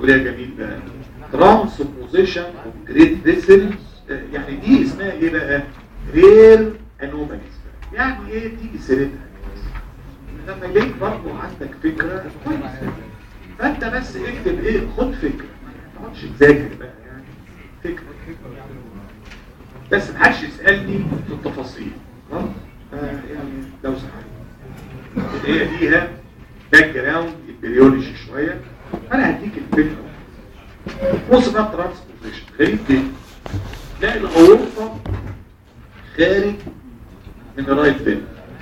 وده جميل بقى ترانسبوزيشن اوف جريد فيسلز يعني دي اسمها ايه بقى رير انوماليز يعني ايه تيجي سيرتها لما يلاقيك برضه عندك فكره كويس فانت بس اكتب ايه خد فكره ما تقعدش تذاكر بقى يعني فكره بس ما حدش يسالني في التفاصيل خلاص يعني لو سمحت هي فيها باك جراوند امبريولوجي شويه انا هديك الفكره بص بقى ترانسبوزيشن غريب جدا تلاقي الاورطه خارج من الرايت فين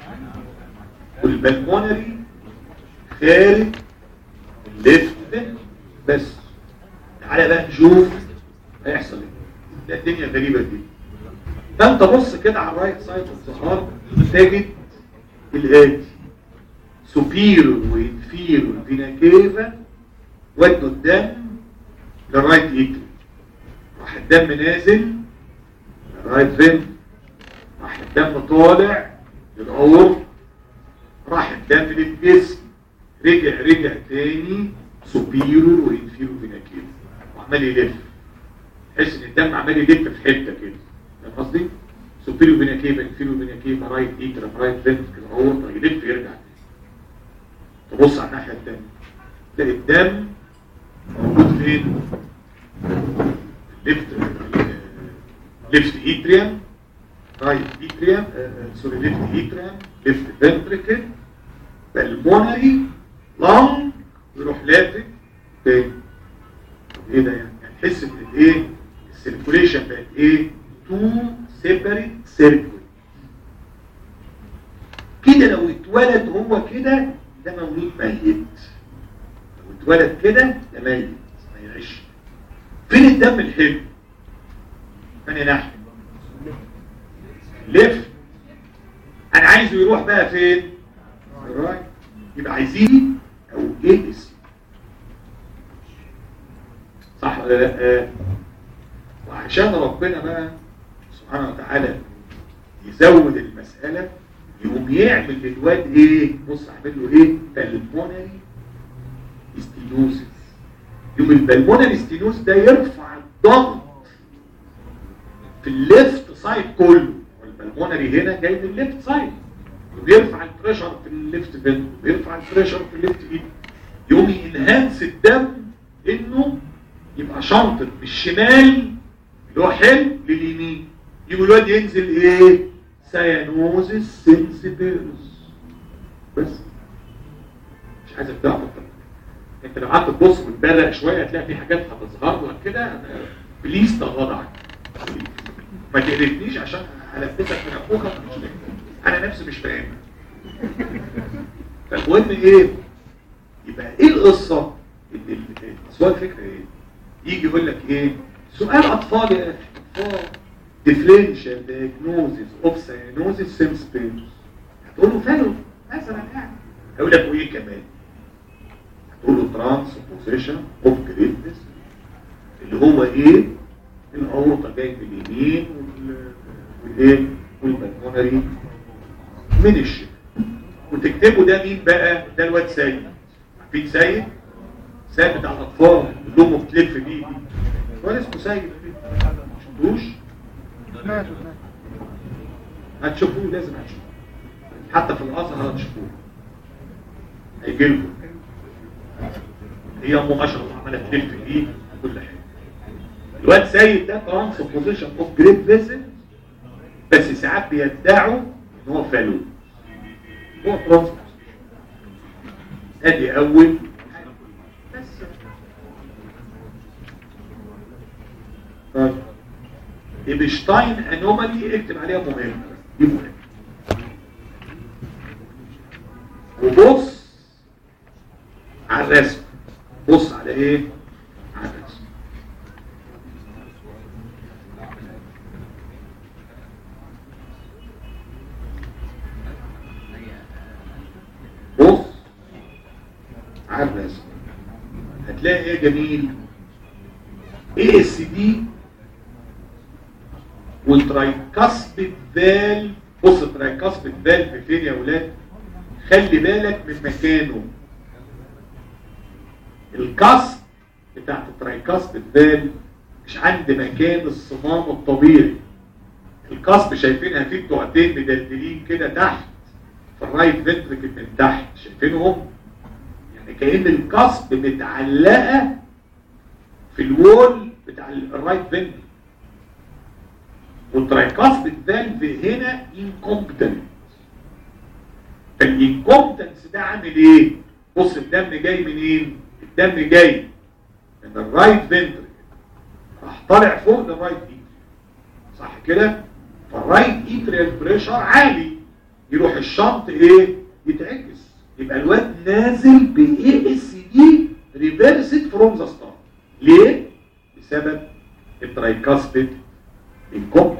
والبلمونري خارج الليفت فين بس تعالى بقى نشوف هيحصل ايه ده الدنيا غريبه دي فانت بص كده على الرايت سايد اوف ذا هارت تجد الاتي سوبيرو وانفيرو فينا كيفا ودوا الدم للرايت ايتري راح الدم نازل للرايت فين راح الدم طالع للعور راح الدم للجسم رجع رجع تاني سوبيرو وانفيرو فينا كيفا وعمال يلف تحس ان الدم عمال يلف في حته كده فاهم قصدي؟ سوبيرو فينا كيفا انفيرو فينا كيفا رايت ايترا رايت فين العور يلف يرجع تبص على الناحيه الثانيه تلاقي الدم موجود فين ليفت ليفت ايتريم رايت ايتريم سوري ليفت ايتريم ليفت فنتريكل بالمونري لانج ويروح لافت تاني طب ايه ده يعني يعني تحس ان الايه السيركوليشن بقت ايه تو سيبريت سيركل كده لو اتولد هو كده ده مولود ميت لو اتولد كده ده ميت ما يعيش فين الدم الحلو ثاني ناحيه لف انا عايزه يروح بقى فين الرايت يبقى عايزين او ايه اسم صح ولا لا وعشان ربنا بقى سبحانه وتعالى يزود المسألة يقوم يعمل للواد ايه بص اعمل له ايه بالمونري استينوسس يقوم البلمونري استينوس ده يرفع الضغط في الليفت سايد كله والبلمونري هنا جاي من الليفت سايد وبيرفع البريشر في الليفت فين بيرفع البريشر في الليفت ايد يقوم ينهانس الدم انه يبقى شنطة من الشمال اللي هو حلو لليمين يقوم الواد ينزل ايه سيانوزس سنسيبيروس بس مش عايزك تعرف انت لو قعدت تبص وتبرق شويه هتلاقي في حاجات هتظهر لك كده بليز تغاضى عنها ما تقرفنيش عشان هلبسك من اخوك مش فاهم انا نفسي مش فاهم فالمهم ايه يبقى ايه القصه سؤال الفكره ايه يجي يقول لك ايه سؤال اطفال يا اخي اطفال differential diagnosis of cyanosis symptoms هتقول له فالو مثلا يعني هيقول لك وايه كمان هتقول له transposition of greatness اللي هو ايه الاورطه جاي من اليمين والايه والبلمونري من الشمال وتكتبه ده مين بقى ده الواد سيد عارفين سيد سيد بتاع الاطفال اللي امه بتلف بيه الواد اسمه سيد شفتوش هتشوفوه لازم هتشوفوه حتى في الازهر هتشوفوه هيجي لكم هي امه ما شاء الله عماله تلف بيه كل حاجه الواد سيد ده ترانسبوزيشن اوف جريد فيسل بس ساعات بيدعوا ان هو فالو هو ترانسبوزيشن ادي اول بس طيب ايبشتاين انومالي اكتب عليها مهم دي مهم وبص على الرسم بص على ايه على الرسم بص على الرسم هتلاقي ايه جميل اي اس دي والترايكاسبيد فال بص الترايكاسبيد فال فين يا ولاد خلي بالك من مكانه الكاسب بتاعت الترايكاست فالف مش عند مكان الصمام الطبيعي القصب شايفينها في بتوعتين مدلدلين كده تحت في الرايت فنتركل من تحت شايفينهم يعني كأن القصب متعلقة في الوول بتاع الرايت فنتركل والترايكاسبيد فالف هنا انكومبتنت فالانكومبتنس ده عامل ايه بص الدم جاي منين الدم جاي من الرايت فنتركل راح طالع فوق للرايت ايتريال صح كده فالرايت ايتريال بريشر عالي يروح الشنط ايه يتعكس يبقى الواد نازل باي اس دي ريفرسد فروم ذا ستار ليه بسبب الترايكاسبيد انكومبتنس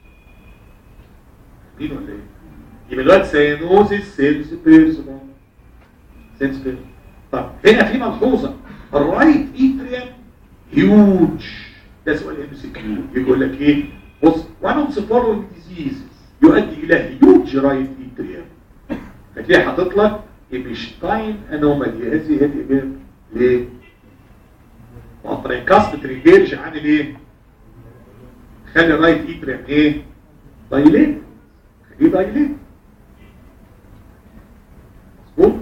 مين ولا ايه يبقى الواد سينوزيس سيلز بيرسونال سيلز بيرسونال طب هنا في ملحوظه الرايت ايتريم هيوج ده سؤال ام سي كيو يقول لك ايه بص one of the following diseases يؤدي الى هيوج رايت ايتريم فتلاقي حاطط لك ايبشتاين انومالي هذه هي الاجابه ليه؟ ما التريكاست تريجيرش عامل ايه؟ خلي الرايت ايتريم ايه؟ دايليت خليه دايليت مظبوط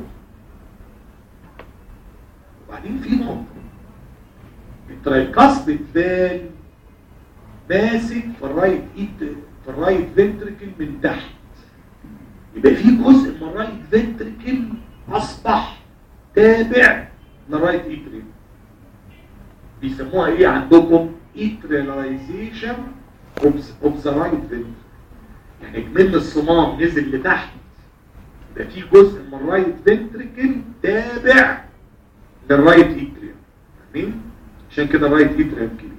وبعدين في نقطة الترايكاست بالفال ماسك في الرايت ايت في الرايت فنتركل من تحت يبقى في جزء من الرايت فنتركل اصبح تابع للرايت ايتريم بيسموها ايه عندكم ايتريلايزيشن اوف ذا رايت فنتركل يعني كمان الصمام نزل لتحت ده في جزء من الرايت فنتركل تابع للرايت ايتريم فاهمين عشان كده الرايت ايتريم كبير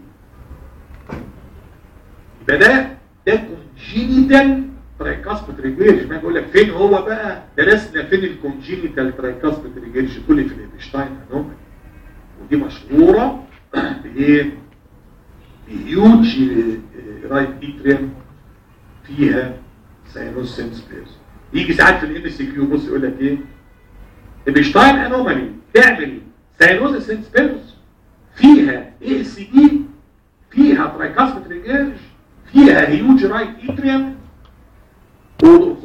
يبقى ده ده كونجينيتال ترايكاسبت ريجيرش ما بقول لك فين هو بقى درسنا فين الكونجينيتال ترايكاسبت ريجيرش تقول لي في الابشتاين انومالي ودي مشهوره بايه بهيوج رايت ايتريم فيها ساينوس سينس بيرس يجي ساعات في الام سي كيو بص يقول لك ايه البشتاين انومالي تعمل ساينوس سينس بيرس فيها اي اس دي فيها ترايكاسبت ريجيرش فيها هيوج رايت ايتريم اول اوف ذا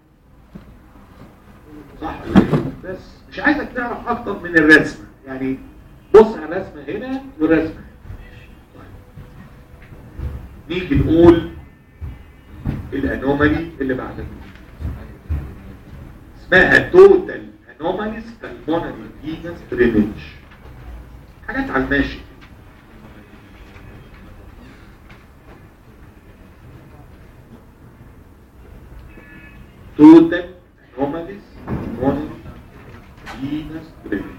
صح بس مش عايزك تعرف اكتر من الرسمه يعني بص على الرسمه هنا والرسمه نيجي نقول الانومالي اللي بعدها اسمها توتال انوماليز بالمونري فينس درينج حاجات على الماشي توتال انوماليز بالمونري فينس درينج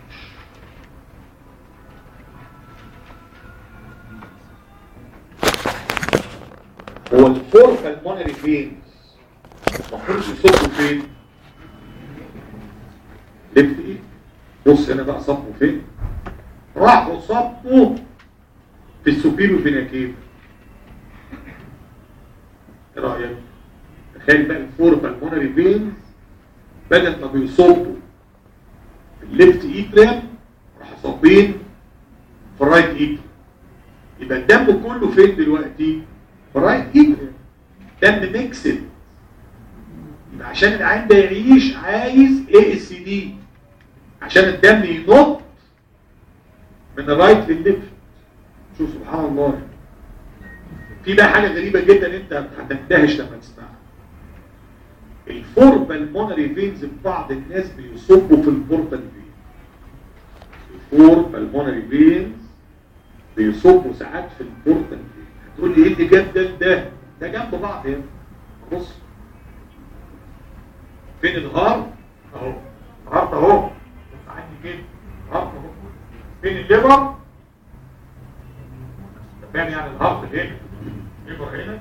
هو الفور بالمونري فينز المفروض يصبوا فين؟ لفت ايه؟ بص هنا بقى صبوا فين؟ راحوا صبوا في السوبيريو فيناكيف ايه رايك؟ تخيل بقى الفور بالمونري فينز بدل ما بيصبوا في الليفت ايتريم راحوا صابين في الرايت ايتريم يبقى الدم كله فين دلوقتي؟ في الرايت ايتريم دم ميكسد يبقى عشان العين ده يعيش عايز اي اس دي عشان الدم ينط من الرايت للليفت شوف سبحان الله في بقى حاجه غريبه جدا انت هتندهش لما تسمعها الفور بالمونري فينز في بعض الناس بيصبوا في البورتال فين الفور بالمونري فينز بيصبوا ساعات في البورتال فين هتقول لي ايه اللي جاب ده ده ده جنب بعض هنا بص فين الهارت اهو الهارت اهو عندي كده الهارت اهو فين الليبر فاهم يعني الهارت هنا الليبر هنا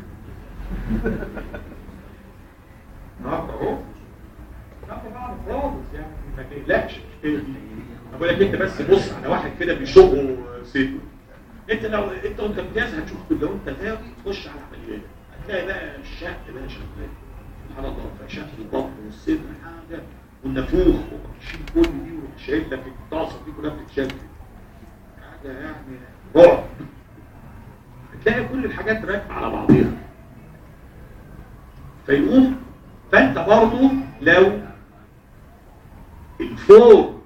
الهارت اهو جنب بعض خالص يعني ما تقلقش مش كده بقول لك انت بس بص على واحد كده بيشقه صدره انت لو انت وانت امتياز هتشوف لو انت غاوي تخش على عمليات هتلاقي بقى الشق بقى شغال سبحان الله فشق البطن والصدر حاجه والنافوخ وشيل كل دي وشايل لك الطاسه دي كلها بتتشال حاجه يعني رعب تلاقي كل الحاجات راكبه على بعضيها فيقوم فانت برضه لو الفور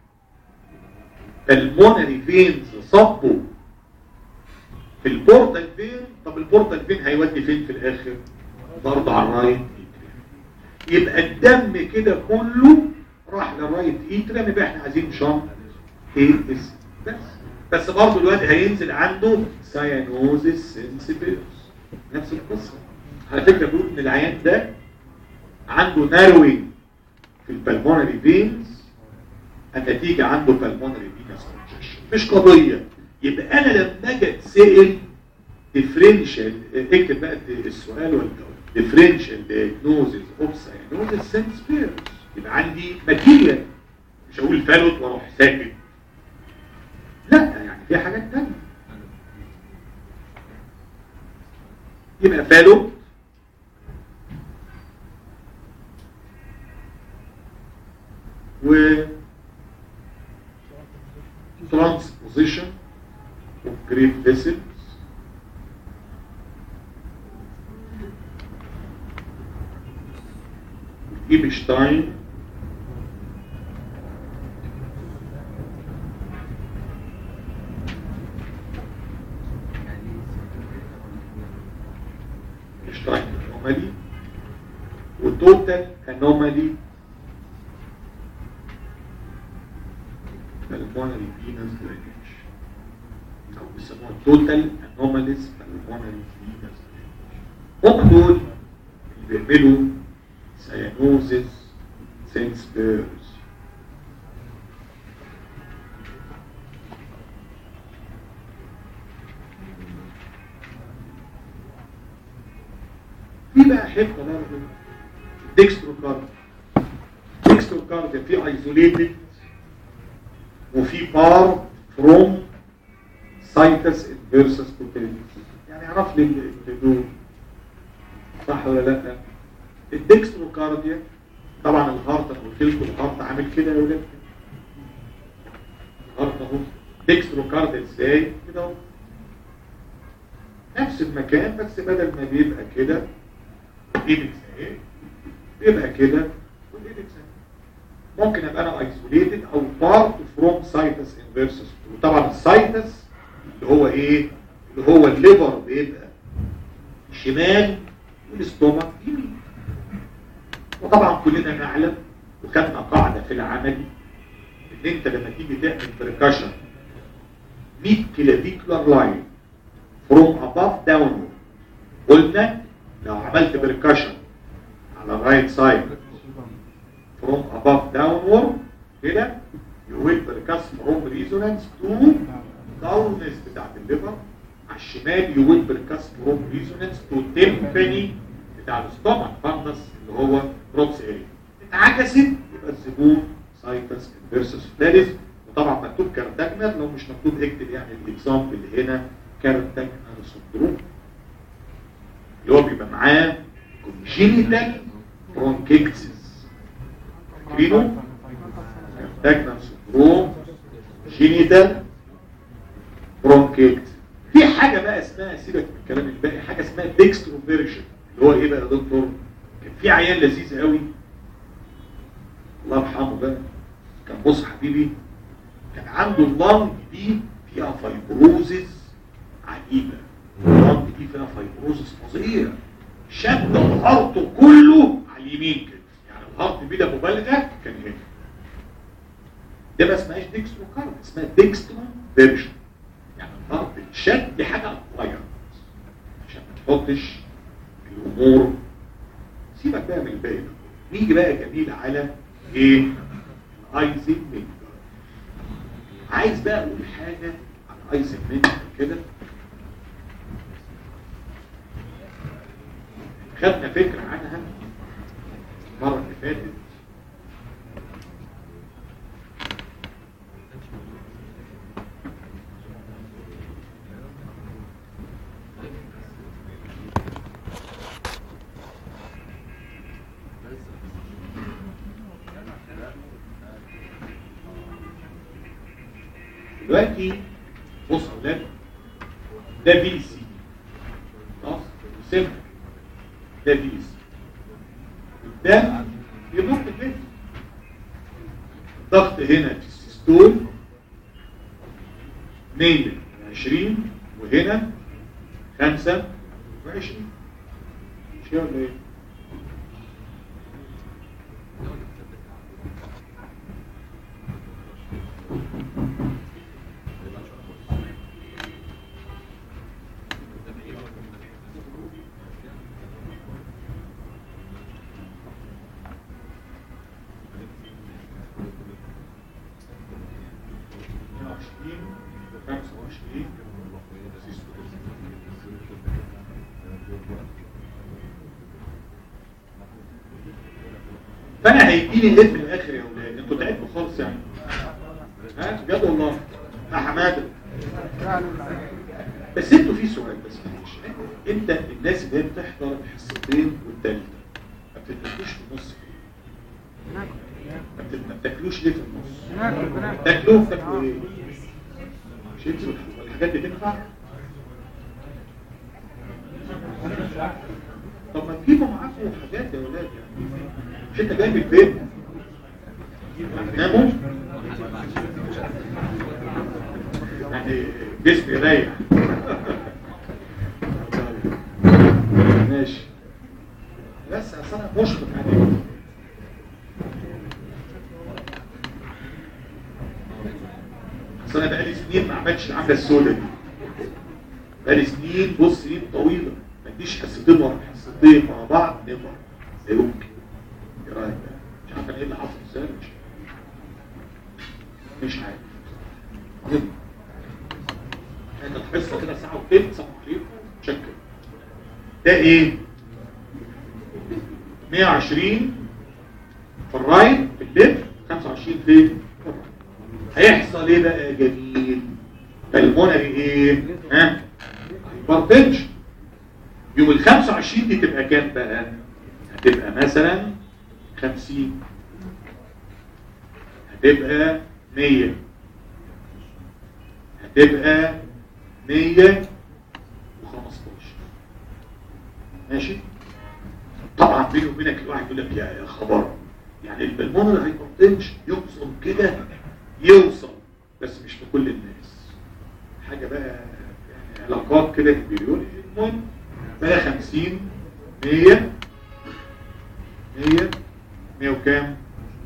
المونري فينز صبوا في البورتال فين طب البورتال فين هيودي فين في الاخر برضه على الرايت اتريم يبقى الدم كده كله راح للرايت اتريم يبقى احنا عايزين شنط ايه اس بس بس برضه الواد هينزل عنده سايانوزيس سنسيفيرس نفس القصه على فكره بيقول ان العيان ده عنده ناروينج في البلمونري فينز النتيجه عنده بالمونري فينس كونجكشن مش قضيه يبقى انا لما اجي اتسال ديفرنشال اكتب بقى السؤال والجواب ديفرنشال دايجنوزز اوف ساينوزز سنسبيرس يبقى عندي ماتيريال مش هقول فالوت واروح ساكت لا يعني في حاجات تانية يبقى فالوت و transposition of great vessels Eberstein Eberstein anomaly وtotal anomaly pulmonary venous drainage او بيسموها total anomalous pulmonary venous drainage هم دول اللي بيعملوا سيانوزز سينسبيرز في بقى حته برضه ديكستروكارد ديكستروكارد في ايزوليتد وفي بار فروم سايتس انفيرسس بوتنس يعني اعرف لي دول صح ولا لا الديكستروكارديا طبعا الهارت انا قلت لكم الهارت عامل كده يا ولاد الهارت اهو ديكستروكارديا ازاي كده اهو نفس المكان بس بدل ما بيبقى كده ايبكس اهي بيبقى كده والايبكس اهي ممكن ابقى انا ايزوليتد او بارت فروم سايتس انفيرسس وطبعا السايتس اللي هو ايه اللي هو الليفر بيبقى شمال والاستومك يمين وطبعا كلنا نعلم وخدنا قاعده في العملي ان انت لما تيجي تعمل بريكاشن 100 كلافيكولار لاين فروم اباف داون قلنا لو عملت بريكاشن على الرايت سايد from above downward كده you will percuss from resonance to downest بتاعت الليفر على الشمال you will percuss from resonance to tympani بتاع الاستومك فانس اللي هو بروكس اريا اتعكست يبقى الزبون سايتس انفيرسس فاليس وطبعا مكتوب كارتاجنر لو مش مكتوب اكتب يعني الاكزامبل هنا كارتاجنر سندروم اللي هو بيبقى معاه congenital bronchiectasis فاكرينه كارتاجنر سندروم جينيتال برونكيت في حاجه بقى اسمها سيبك من الكلام الباقي حاجه اسمها ديكستروفيرجن اللي هو ايه بقى يا دكتور كان في عيان لذيذ قوي الله يرحمه بقى كان بص حبيبي كان عنده اللنج دي فيها فايبروزز عجيبه اللنج دي فيها فايبروزز فظيع شد الهارت كله على اليمين كده يعني الهارت بلا مبالغه كان هنا ده ما اسمهاش ديكسترو كارد اسمها ديكسترو فيرجن يعني الهارت شد دي حاجه اكواير عشان ما تحطش الامور سيبك بقى من الباقي ده. نيجي بقى جميل على ايه ايزن مينجر عايز بقى اقول حاجه عن ايزن مينجر كده خدنا فكره عنها المره اللي فاتت دلوقتي بص يا اولاد ده بي سي خلاص سمع ده بي سي الدم يضخ الجسم الضغط هنا في السيستول 120 وهنا 25 مش كده ولا ايه؟ فانا هيديني ايه في الاخر يا اولاد انتوا تعبتوا خالص يعني ها بجد والله يا حماده بس انتوا في سؤال بس معلش انت الناس اللي هي بتحضر الحصتين والثالثه ما بتتاكلوش في النص ليه؟ ما بت- ما بتاكلوش ليه في النص؟ تاكلوه بتاكلوا ايه؟ مش انتوا الحاجات دي تنفع؟ طب ما تجيبوا معاكم حاجات يا ولاد يعني مش انت جاي من البيت ناموا يعني جسمي يريح ماشي بس اصل انا مشفق عليك اصل انا بقالي سنين ما عملتش العمله السوداء دي بقالي سنين بص سنين طويله ما اديش حصتين ورا حصتين ورا بعض نفر لا يمكن ايه رايك بقى؟ مش عارف انا ايه اللي حصل ازاي مش مش عارف مهم. كانت الحصه كده ساعه وثلث ساعه عليكم شكل ده ايه 120 في الرايت في الليفت 25 في الرايت. هيحصل ايه بقى يا جميل المونري ايه ها هايبرتنشن يوم ال 25 دي تبقى كام بقى هتبقى مثلا 50 هتبقى 100 هتبقى 115 ماشي طبعا بيني وبينك الواحد يقول لك يا يا خبر يعني البلمونر هايبرتنشن يوصل كده يوصل بس مش لكل الناس حاجه بقى يعني علاقات كده كبيرون المهم بقى 50 100 100 100 وكام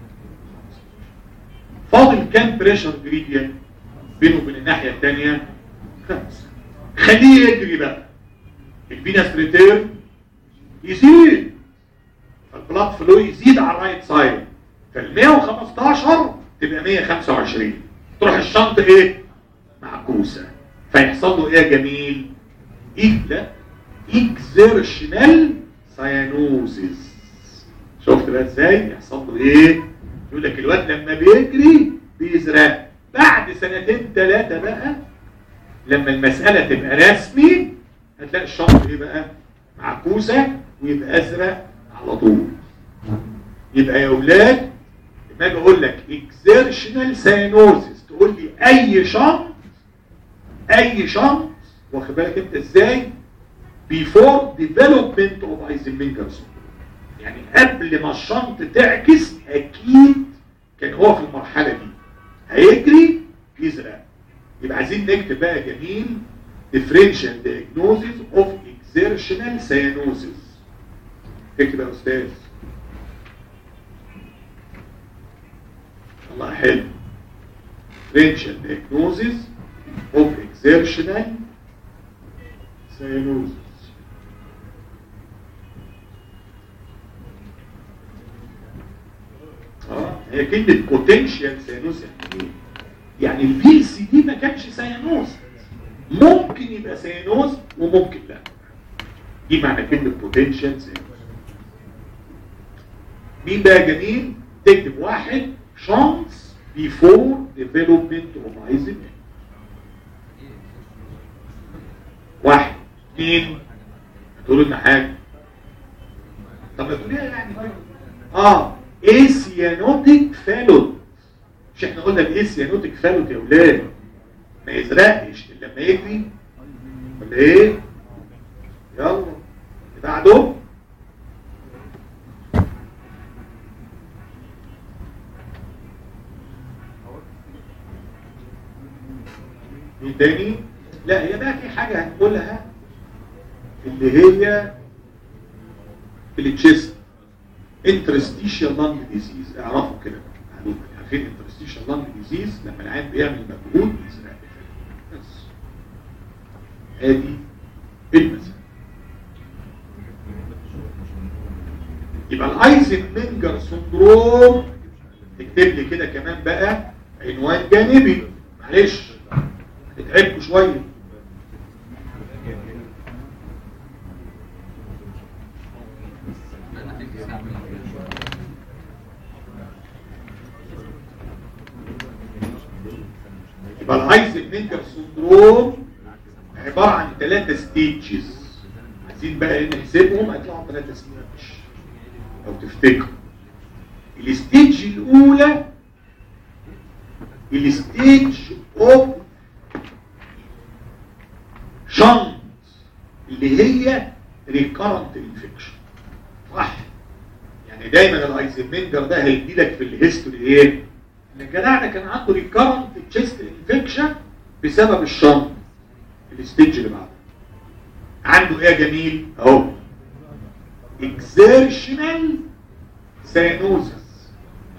فاضل كام بريشر جريديان بينه وبين الناحيه الثانيه خمسه خليه يجري بقى الفينس ريتيرن يزيد البلاد فلو يزيد على الرايت سايد فال 115 تبقى 125 تروح الشنط ايه معكوسه فيحصل له ايه يا جميل إيه لا اكزيرشنال ساينوزيس شفت بقى ازاي يحصل له ايه يقول لك الواد لما بيجري بيزرق بعد سنتين ثلاثه بقى لما المساله تبقى رسمي هتلاقي الشنط ايه بقى معكوسه ويبقى ازرق على طول يبقى يا اولاد لما اجي اقول لك اكزيرشنال ساينوزيس تقول لي اي شنط اي شنط واخد بالك انت ازاي before development of Eisenmenger syndrome يعني قبل ما الشنط تعكس اكيد كان هو في المرحله دي هيجري يزرق يبقى عايزين نكتب بقى جميل differential diagnosis of exertional cyanosis اكتب يا استاذ الله حلو differential diagnosis of exertional cyanosis اه هي كلمة potential cyanosis يعني ايه؟ يعني الفي سي دي ما كانش سيانوز ممكن يبقى سيانوز وممكن لا دي معنى كلمة potential cyanosis مين بقى جميل تكتب واحد chance before development of Eisenmenger واحد اثنين هتقولوا لنا حاجة طب ما تقوليها يعني اه اسيانوتيك فالوت مش احنا قلنا الاسيانوتيك فالوت يا ولاد ما يزرقش الا لما يجري ولا ايه يلا اللي بعده ايه تاني لا هي بقى في حاجة هنقولها اللي هي في التشيست interstitial lung disease اعرفوا كده معلومة عارفين interstitial lung disease لما العين بيعمل مجهود يزرق بس ادي المثل يبقى الايزنمنجر سندروم اكتب لي كده كمان بقى عنوان جانبي معلش اتعبكوا شويه يبقى الهايزنبرجر سندروم عبارة عن ثلاثة ستيجز عايزين بقى نحسبهم هيطلعوا ثلاثة ستيج لو تفتكروا الستيج الأولى الستيج اوف شنط اللي هي ريكارنت انفكشن صح يعني دايما الايزنمنجر ده هيدي لك في الهيستوري ايه ان الجدع ده كان عنده ريكارنت تشيست انفكشن بسبب الشنط الستيج اللي بعده عنده ايه يا جميل اهو اكزيرشنال ساينوزس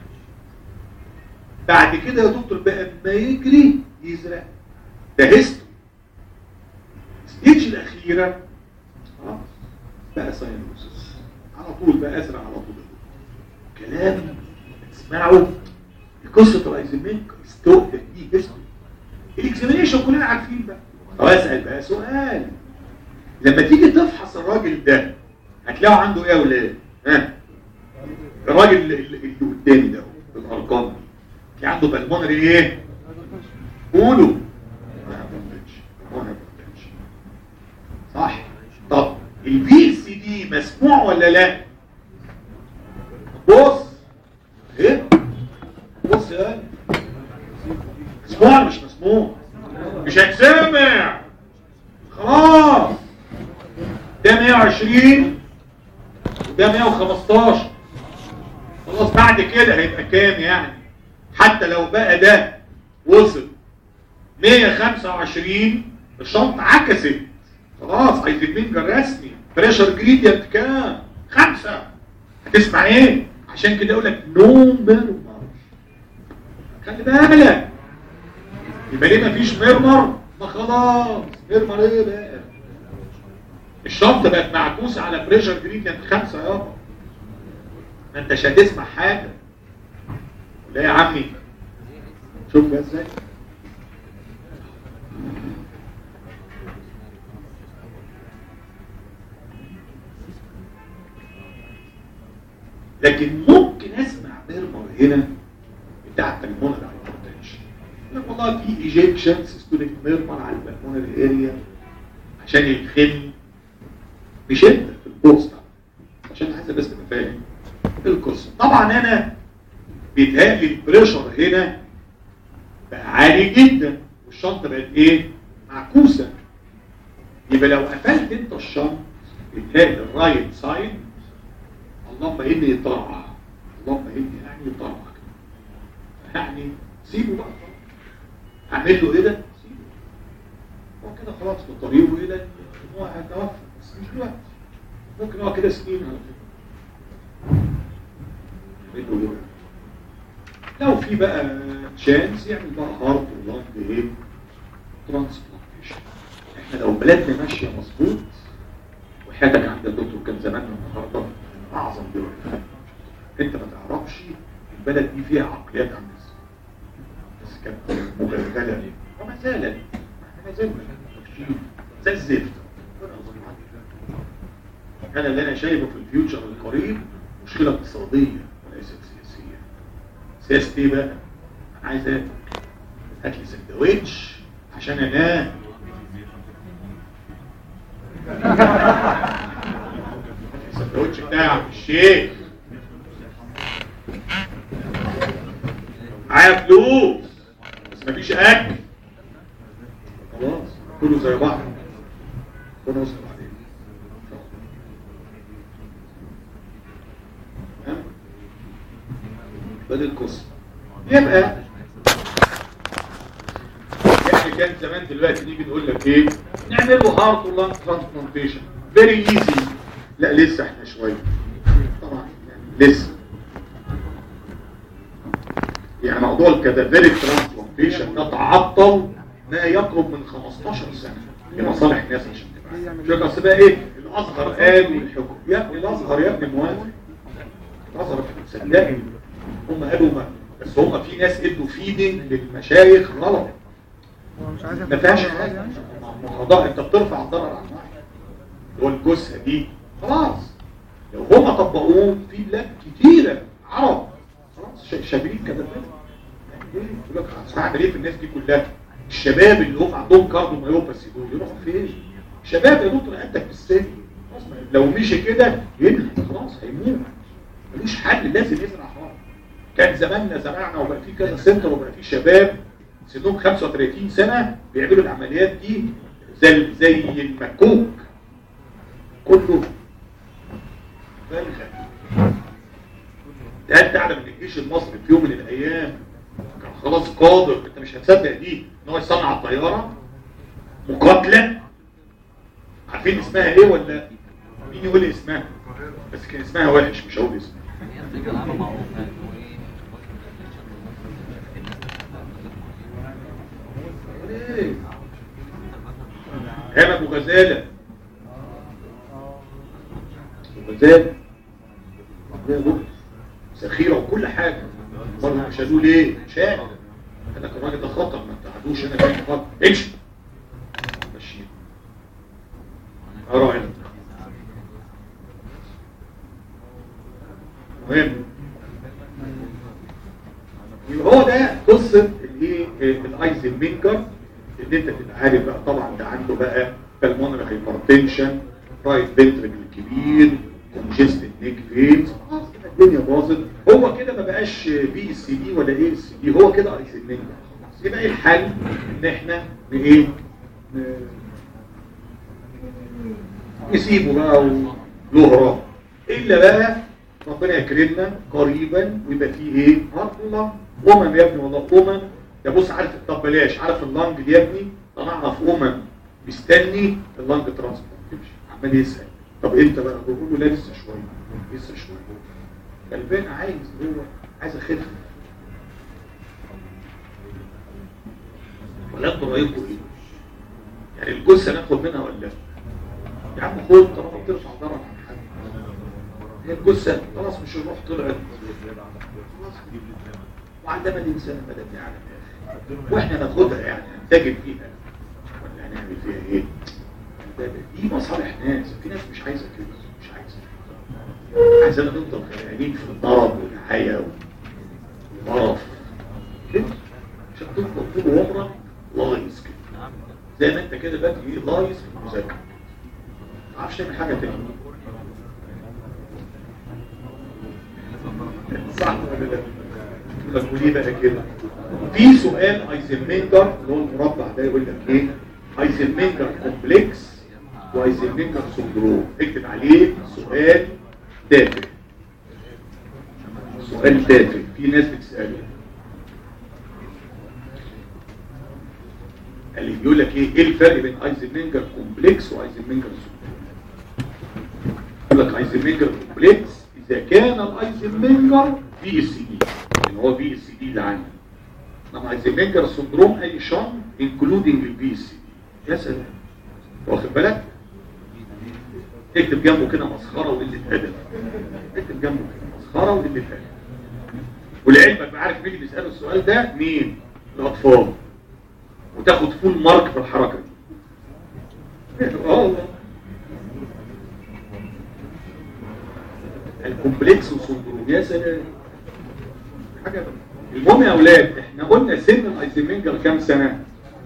بعد كده يا دكتور بقى ما يجري يزرق ده هيستوري الستيج الاخيره خلاص بقى ساينوزس على طول بقى ازرق على طول كلام تسمعه قصه الايزنمنك استوقف دي هيستوري الاكزامينيشن كلنا عارفين بقى طب اسال بقى سؤال لما تيجي تفحص الراجل ده هتلاقوا عنده ايه يا ولاد ها الراجل اللي اللي قدامي ده بالارقام دي في عنده بالمونري ايه قولوا ما بنتش ما بنتش صح طب البي سي دي مسموع ولا لا بص ايه بص يا مسموع مش مسموع مش هتسمع خلاص ده 120 وده 115 خلاص بعد كده هيبقى كام يعني حتى لو بقى ده وصل 125 الشنطة عكست خلاص عايزين فينجر رسمي بريشر جريدينت كام خمسة هتسمع ايه عشان كده اقول لك نو ميرمر خلي بالك يبقى ليه مفيش ميرمر ما خلاص ميرمر ايه بقى الشنطة بقت معكوسة على بريشر جريدينت خمسة يابا ما انتش هتسمع حاجة لا يا عمي شوف بقى ازاي لكن ممكن اسمع ميرمر هنا بتاع البلمونر هايبرتنشن لك والله في ايجيكشن سيستوليك ميرمر على البلمونر اريا عشان يدخل بشده في البوست عشان عايز بس تبقى فاهم القصه طبعا انا بيتهيألي البريشر هنا بقى عالي جدا والشنطه بقت ايه معكوسه يبقى لو قفلت انت الشنط بيتهيألي الرايت سايد اللهم اني يطرع اللهم اني يعني يطرع يعني سيبه بقى اعمل له ايه ده سيبه هو كده خلاص في طريقه الى ان هو هيتوفى بس مش دلوقتي ممكن هو كده سنين على فكره اعمل له ايه لو في بقى تشانس يعمل بقى هارت ولانج ايه ترانسبلانتيشن احنا لو بلادنا ماشيه مظبوط وحياتك عند الدكتور كان زماننا النهارده اعظم دول انت ما تعرفش البلد دي فيها عقليات عامله ازاي بس كانت مغلغله وما زالت ما زلنا ماشيين زي الزفت انا اللي انا شايفه في الفيوتشر القريب مشكله اقتصاديه وليست سياسيه سياسه ايه بقى؟ انا عايز اكل هات لي سندوتش عشان انام السندوتش بتاع الشيخ معايا فلوس بس مفيش اكل كله زي بعض ربنا يستر عليك تمام؟ بدل القصه يبقى يعني كان زمان دلوقتي نيجي نقول لك ايه نعمل له هارت ولانج ترانسبلانتيشن فيري ايزي لا لسه احنا شويه طبعا يعني لسه يعني موضوع الكادافيريك ترانسبلانتيشن ده تعطل ما يقرب من 15 سنه لمصالح الناس عشان تبقى مش هيك اصل بقى ايه الازهر قال والحكم يا ابني الازهر يا ابني موافق الازهر صدقني هم قالوا ما بس هم في ناس ادوا فيدنج للمشايخ غلط هو مش عايز ما فيهاش حاجه ما انت بترفع الضرر عن واحد اللي هو الجثه دي خلاص لو هم طبقوه في بلاد كتيره عرب خلاص شا- شابين كده يقول لك هعمل ايه في الناس دي كلها الشباب اللي هم عندهم كاردو مايوباثي دول يروحوا فين شباب يا دكتور قدك في السن خلاص ما- لو مشي كده ينهي خلاص هيموت ملوش حل لازم يزرع حرام كان زماننا زرعنا وبقى في كذا سنتر وبقى في شباب سنهم 35 سنة بيعملوا العمليات دي زي زي المكوك كله بلغة ده انت تعلم ان الجيش المصري في يوم من الايام كان خلاص قادر انت مش هتصدق دي ان هو يصنع الطيارة مقاتلة عارفين اسمها ايه ولا مين يقول لي اسمها بس كان اسمها وحش مش هقول اسمها ايه هام ابو غزاله ابو غزاله ده بص، سخيره وكل حاجه برضه مش هدول ايه شاعر قال لك الراجل ده خطر ما تعدوش انا فين خطر امشي ماشي اروح هنا مهم يبقى هو ده قصه الايه الايزنبنجر ان انت تبقى عارف بقى طبعا ده عنده بقى بالمونري هايبرتنشن رايت فنتريكل كبير كونجستد نيك فينز خلاص كده الدنيا باظت هو كده ما بقاش بي اس دي ولا ايه اس دي هو كده ايزنبنجر خلاص يبقى ايه الحل ان احنا ن- ايه ن- نسيبه بقى وله راحه الا بقى ربنا يكرمنا قريبا ويبقى فيه ايه هارت الله امم يا ابني والله امم يا بص عارف طب بلاش عارف اللنج دي يا ابني طلعنا في امم مستني اللنج ترانسبلانتيشن عمال يسال طب انت بقى بقول له لا لسه شويه لسه شويه غلبان عايز هو عايز اخف ولا انتوا رايكم ايه؟ يعني الجثه ناخد منها ولا لا؟ يا عم خد طالما بترفع ضرر عن حد هي الجثه خلاص مش الروح طلعت خلاص وعندما الانسان بدا يعلم يا اخي واحنا ناخدها يعني ننتجب فيها ولا هنعمل فيها ايه؟ ده- دي مصالح ناس في ناس مش عايزه كده مش عايزه عايزانا نفضل غرقانين في الضرب والحياه والقرف كده عشان تفضل طول عمرك لايص كده زي ما انت كده بقى ايه لايص في المذاكره ما تعرفش تعمل حاجه تاني صح ولا لا؟ يقول لك وليه بقى كده؟ في سؤال ايزنمنجر اللي هو المربع ده يقول لك ايه؟ ايزنمنجر كومبلكس وايزنمنجر سندروم اكتب عليه سؤال تافه سؤال تافه في ناس بتساله قال لي بيقول لك ايه ايه الفرق بين ايزنمنجر كومبلكس وايزنمنجر سندروم يقول لك ايزنمنجر كومبلكس اذا كان الايزنمنجر بي اس دي ان هو بي اس دي اللي عندي انما ايزنمنجر سندروم اي شن انكلودنج البي اس دي يا سلام واخد بالك اكتب جنبه كده مسخره وقله ادب اكتب جنبه كده مسخره وقله ادب ولعلمك بقى عارف مين اللي بيساله السؤال ده مين الاطفال وتاخد فول مارك في الحركه دي اه والله الكومبلكس وسندروم يا سلام حاجه المهم يا اولاد احنا قلنا سن الايزنمنجر كام سنه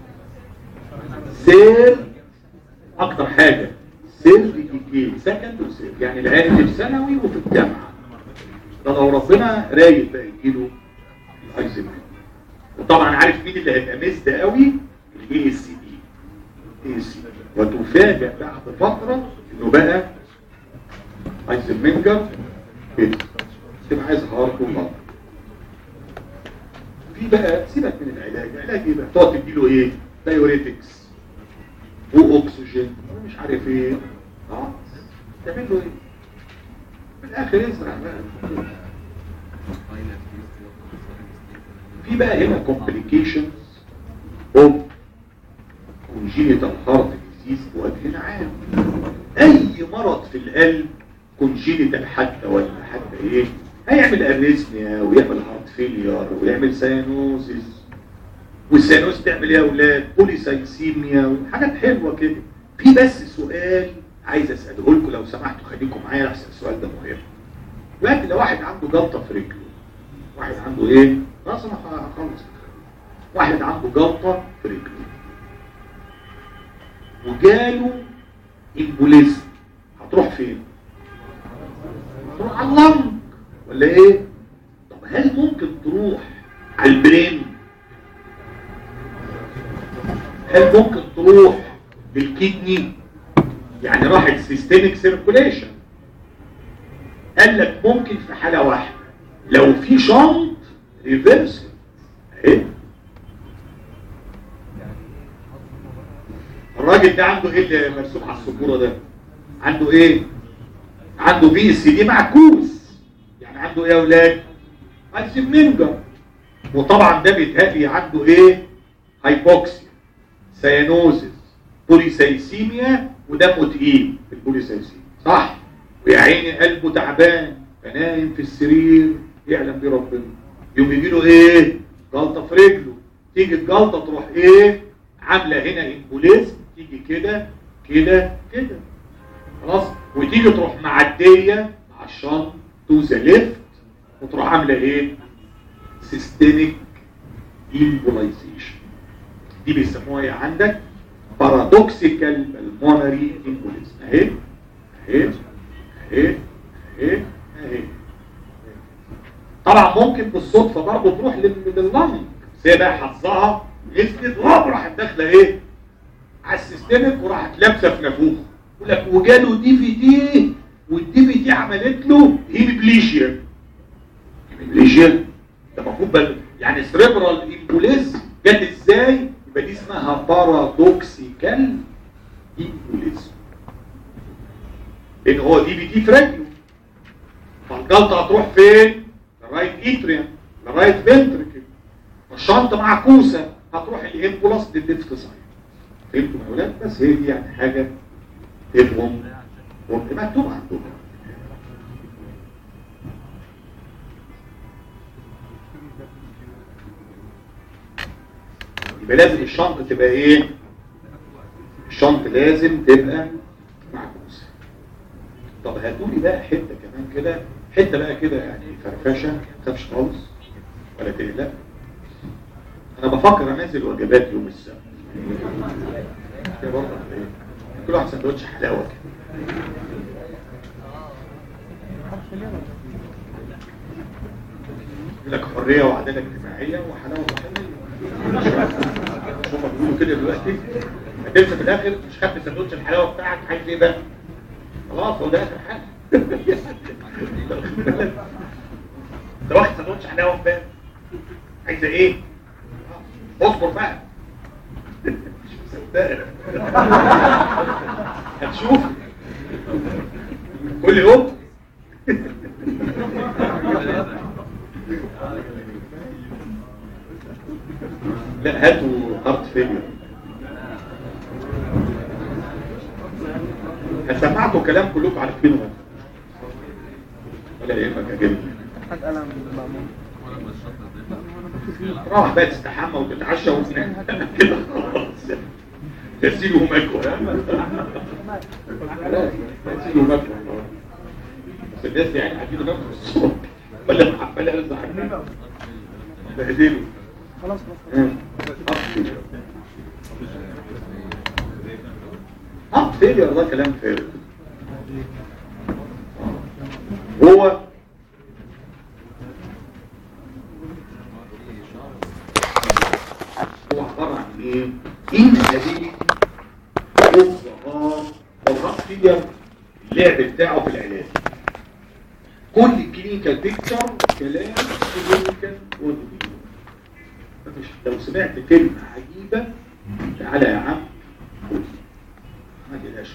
سير اكتر حاجه سير ديكي سكند وسير يعني العيال اللي في ثانوي وفي الجامعه ده لو ربنا رايد بقى يجيله الايزنمنجر وطبعا عارف مين اللي هيبقى مزد قوي الاي اس دي اي سي وتفاجئ بعد فترة انه بقى ايزنمنجر كده تبقى عايز هارت ولنج في بقى سيبك من العلاج العلاج ايه بقى تقعد تديله ايه دايوريتكس واكسجين مش عارف ايه اه تعمل له ايه في الاخر يزرع بقى في بقى هنا complications of congenital heart disease بوجه عام اي مرض في القلب congenital حتى ولا حتى ايه هيعمل اريزميا ويعمل هارت فيلير ويعمل سيانوزيس والسيانوز تعمل ايه يا اولاد بوليسايسيميا وحاجات حلوه كده في بس سؤال عايز اساله لكم لو سمحتوا خليكم معايا احسن السؤال ده مهم دلوقتي لو واحد عنده جلطه في رجله واحد عنده ايه خلاص انا هخلص واحد عنده جلطه في رجله وجاله امبوليزم هتروح فين هتروح على اللنج ولا ايه طب هل ممكن تروح على البرين هل ممكن تروح للكدني يعني راحت سيستميك سيركوليشن قال لك ممكن في حاله واحده لو في شنط ريفرس اهي الراجل ده عنده ايه اللي مرسوم على السبوره ده عنده ايه عنده بي اس دي معكوس يعني عنده ايه يا اولاد ايزنمنجر وطبعا ده بيتهيألي عنده ايه هايبوكسيا سيانوزيس بوليسايسيميا ودمه تقيل في البوليسايسيميا صح ويا عيني قلبه تعبان فنايم في السرير يعلم بيه ربنا يوم يجي له ايه جلطه في رجله تيجي الجلطه تروح ايه عامله هنا امبوليزم تيجي كده كده كده خلاص وتيجي تروح معديه مع الشنط تو ذا ليفت وتروح عامله ايه سيستميك امبولايزيشن دي بيسموها ايه عندك بارادوكسيكال بالمونري امبوليزم اهي اهي اهي اهي اهي طبعا ممكن بالصدفه برضه تروح لللنج بس هي بقى حظها نزلت وهوب راحت داخله ايه على السيستمك وراحت لابسه في نافوخ يقول لك وجاله دي في دي والدي في دي عملت له هيمبليشيا هيمبليشيا ده المفروض بل يعني سريبرال امبوليز جت ازاي يبقى دي اسمها بارادوكسيكال امبوليز لان هو دي في دي في رجله فالجلطه هتروح فين لرايت اتريم لرايت فنتركل الشنطه معكوسه هتروح الامبولاس للليفت سايد فهمتوا يا اولاد بس هي دي يعني حاجه تفهم مكتوب عندكم يبقى لازم الشنطه تبقى ايه الشنطه لازم تبقى معكوسه طب هاتوا لي بقى حته كمان كده حته بقى كده يعني فرفشه ما تخافش خالص ولا تقلق انا بفكر انزل وجبات يوم السبت كده برضه إيه؟ كل واحد سندوتش حلاوه كده يقول لك حريه وعداله اجتماعيه وحلاوه وحلاوه شوف بيقولوا كده دلوقتي هتنسى في الاخر مش خدت سندوتش الحلاوه بتاعك عايز ايه بقى خلاص هو ده اخر حاجه انت واخد سندوتش حلاوه امبارح عايزه ايه اصبر بقى مش مصدقه هتشوف كل يوم لا هاتوا هارت فيلير سمعتوا كلام كلكم عارفينه ولا يهمك يا جميل خد قلم مأمون راح بقى تستحمى وتتعشى وتنام كده خلاص تسيله مكوى تسيله مكوى بس الناس يعني عايزين ناكل الصبح ولا عمال ارزع بهدله خلاص خلاص اه فيلير ده كلام فارغ هو هو عبارة عن ايه؟ inability فيلير اللعب بتاعه في العلاج كل الكلينيكال بيكتشر كلام كلينيكال ودي مفيش لو سمعت كلمة عجيبة تعالى يا عم خد ما تقلقش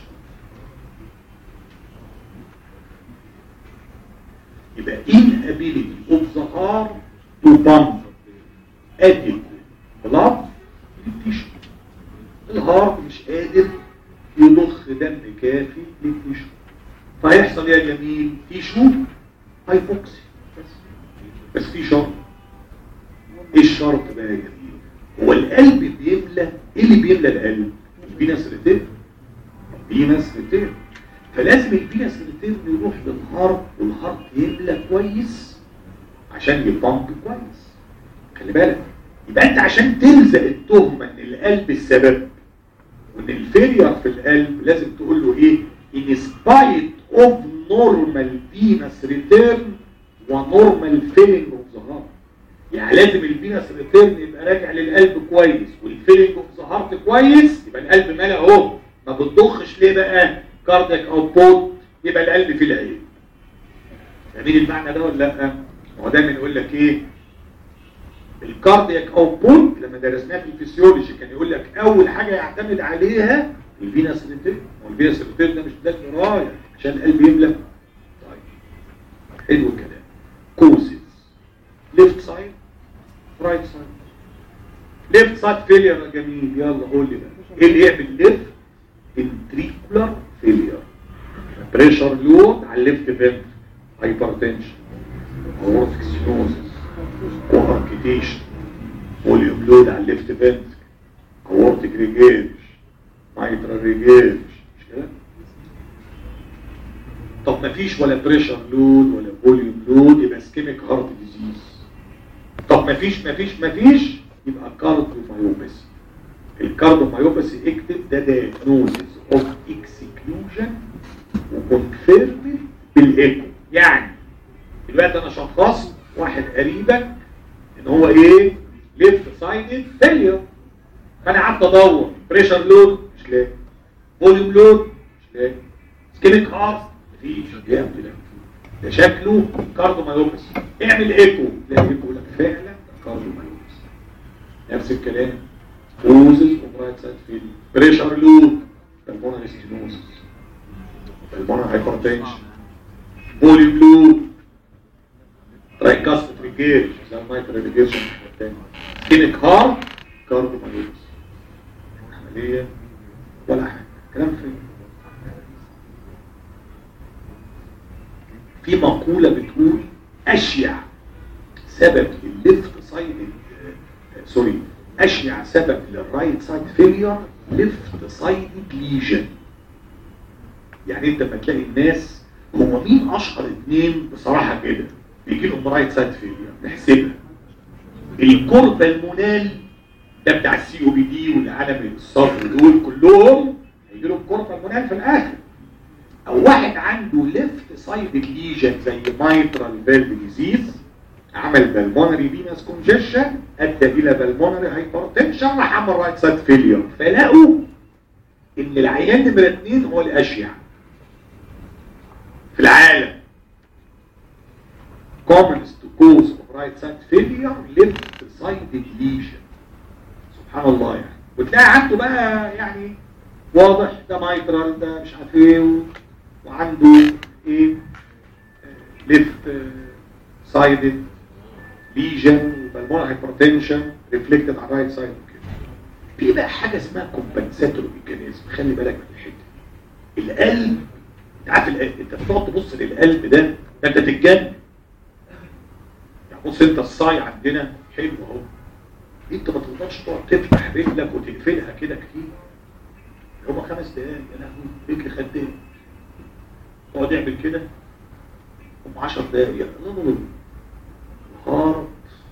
يبقى inability of the heart to pump adequate blood للتيشو الهارت مش قادر يضخ دم كافي للتيشو فهيحصل ايه يا جميل تيشو هايبوكسي بس بس في شرط ايه الشرط بقى يا جميل هو القلب بيملى ايه اللي بيملى القلب الفينس ريتيرن الفينس ريتيرن فلازم الفينس ريتيرن يروح للهارت والهارت يملى كويس عشان يبامب كويس خلي بالك يبقى انت عشان تلزق التهمه ان القلب السبب وان الفيلير في القلب لازم تقول له ايه in spite of normal venous return وnormal filling of the heart يعني لازم الفينس ريتيرن يبقى راجع للقلب كويس والفيلينج اوف ذا هارت كويس يبقى القلب مالي اهو ما بتضخش ليه بقى كاردياك اوتبوت يبقى القلب فيه العين فاهمين المعنى ده ولا لا هو دايما يقول لك ايه الكاردياك اوتبوت لما درسناه في الفسيولوجي كان يقول لك اول حاجه يعتمد عليها الفينس ريتيرن والفينس ريتيرن ده مش ده رايح عشان القلب يملى طيب حلو الكلام كوزز ليفت سايد رايت سايد ليفت سايد فيلير يا جميل يلا قول لي بقى ايه اللي يعمل ليفت انتريكولار فيلير بريشر لود على الليفت فنت هايبرتنشن اورتيك ستينوزس كواركيتيشن فوليوم لود على الليفت فنت اورتيك ريجيج مايترال ريجيج مش كده طب ما فيش ولا بريشر لود ولا فوليوم لود يبقى اسكيميك هارت ديزيز طب ما فيش ما فيش ما فيش يبقى كارديومايوباثي الكارديومايوباثي اكتب ده دايجنوزز اوف اكسكلوجن وكونفيرمد بالايكو يعني دلوقتي انا شخصت واحد قريبك ان هو ايه ليفت سايدد فيلير فانا قعدت ادور بريشر لود مش لاقي فوليوم لود مش لاقي سكيميك هارت مفيش جامد ده ده شكله كارديومايوباثي اعمل ايكو لا ايكو لك فعلا كارديومايوباثي نفس الكلام اوزز وبرايت سايد فيل بريشر لود بالمونر ستينوزس بالمونر هايبرتنشن فوليوم لود ترايكاست ريجير زي المايتر ريجيشن سكينك هارت كارديومايوباثي عمليه ولا حاجه كلام فين في مقولة بتقول أشيع سبب للليفت سايد سوري أشيع سبب للرايت سايد فيلير ليفت سايد ليجن يعني انت لما تلاقي الناس هو مين اشهر اتنين بصراحة كده بيجي لهم رايت سايد فيلير نحسبها الكوربا المونال ده بتاع السي او بي دي والعالم الصدر دول كلهم هيجي لهم كوربا المونال في الاخر او واحد عنده ليفت سايد ليجن زي مايترال فالف ديزيز عمل بالمونري فينس كونجيشن ادى الى بالمونري هايبرتنشن راح عمل رايت سايد فيلير فلقوا ان العيان نمره اثنين هو الاشيع في العالم commonest cause of right side failure left sided lesion سبحان الله يعني وتلاقي عنده بقى يعني واضح ده مايترال ده مش عارف ايه و... وعنده ايه ليفت سايدد ليجن بالمونر هايبرتنشن ريفلكتد على الرايت سايد كده في بقى حاجه اسمها كومبنساتوري ميكانيزم خلي بالك من الحته القلب انت عارف القلب انت بتقعد تبص للقلب ده ده انت تتجنن يعني بص انت الصاي عندنا حلو اهو انت ما تقدرش تقعد تفتح رجلك وتقفلها كده كتير هما خمس دقايق يا لهوي رجلي خدام اقعد اعمل كده هم 10 دقايق هارت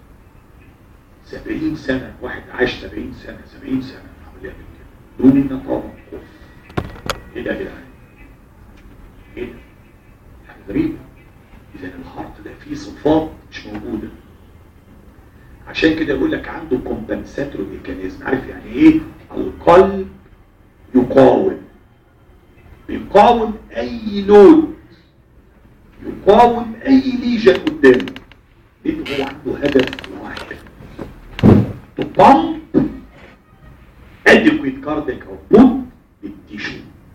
70 سنة واحد عاش 70 سنة 70 سنة عمل يعمل كده دون توقف ايه ده يا جدعان؟ ايه ده؟ حاجة غريبة اذا الهارت ده فيه صفات مش موجودة عشان كده يقول لك عنده كومبنساتوري ميكانيزم عارف يعني ايه؟ القلب يقاوم بيقاوم يقاوم اي لود يقاوم اي ليجن قدامه لان هو عنده هدف واحد to pump adequate cardiac output للتيشو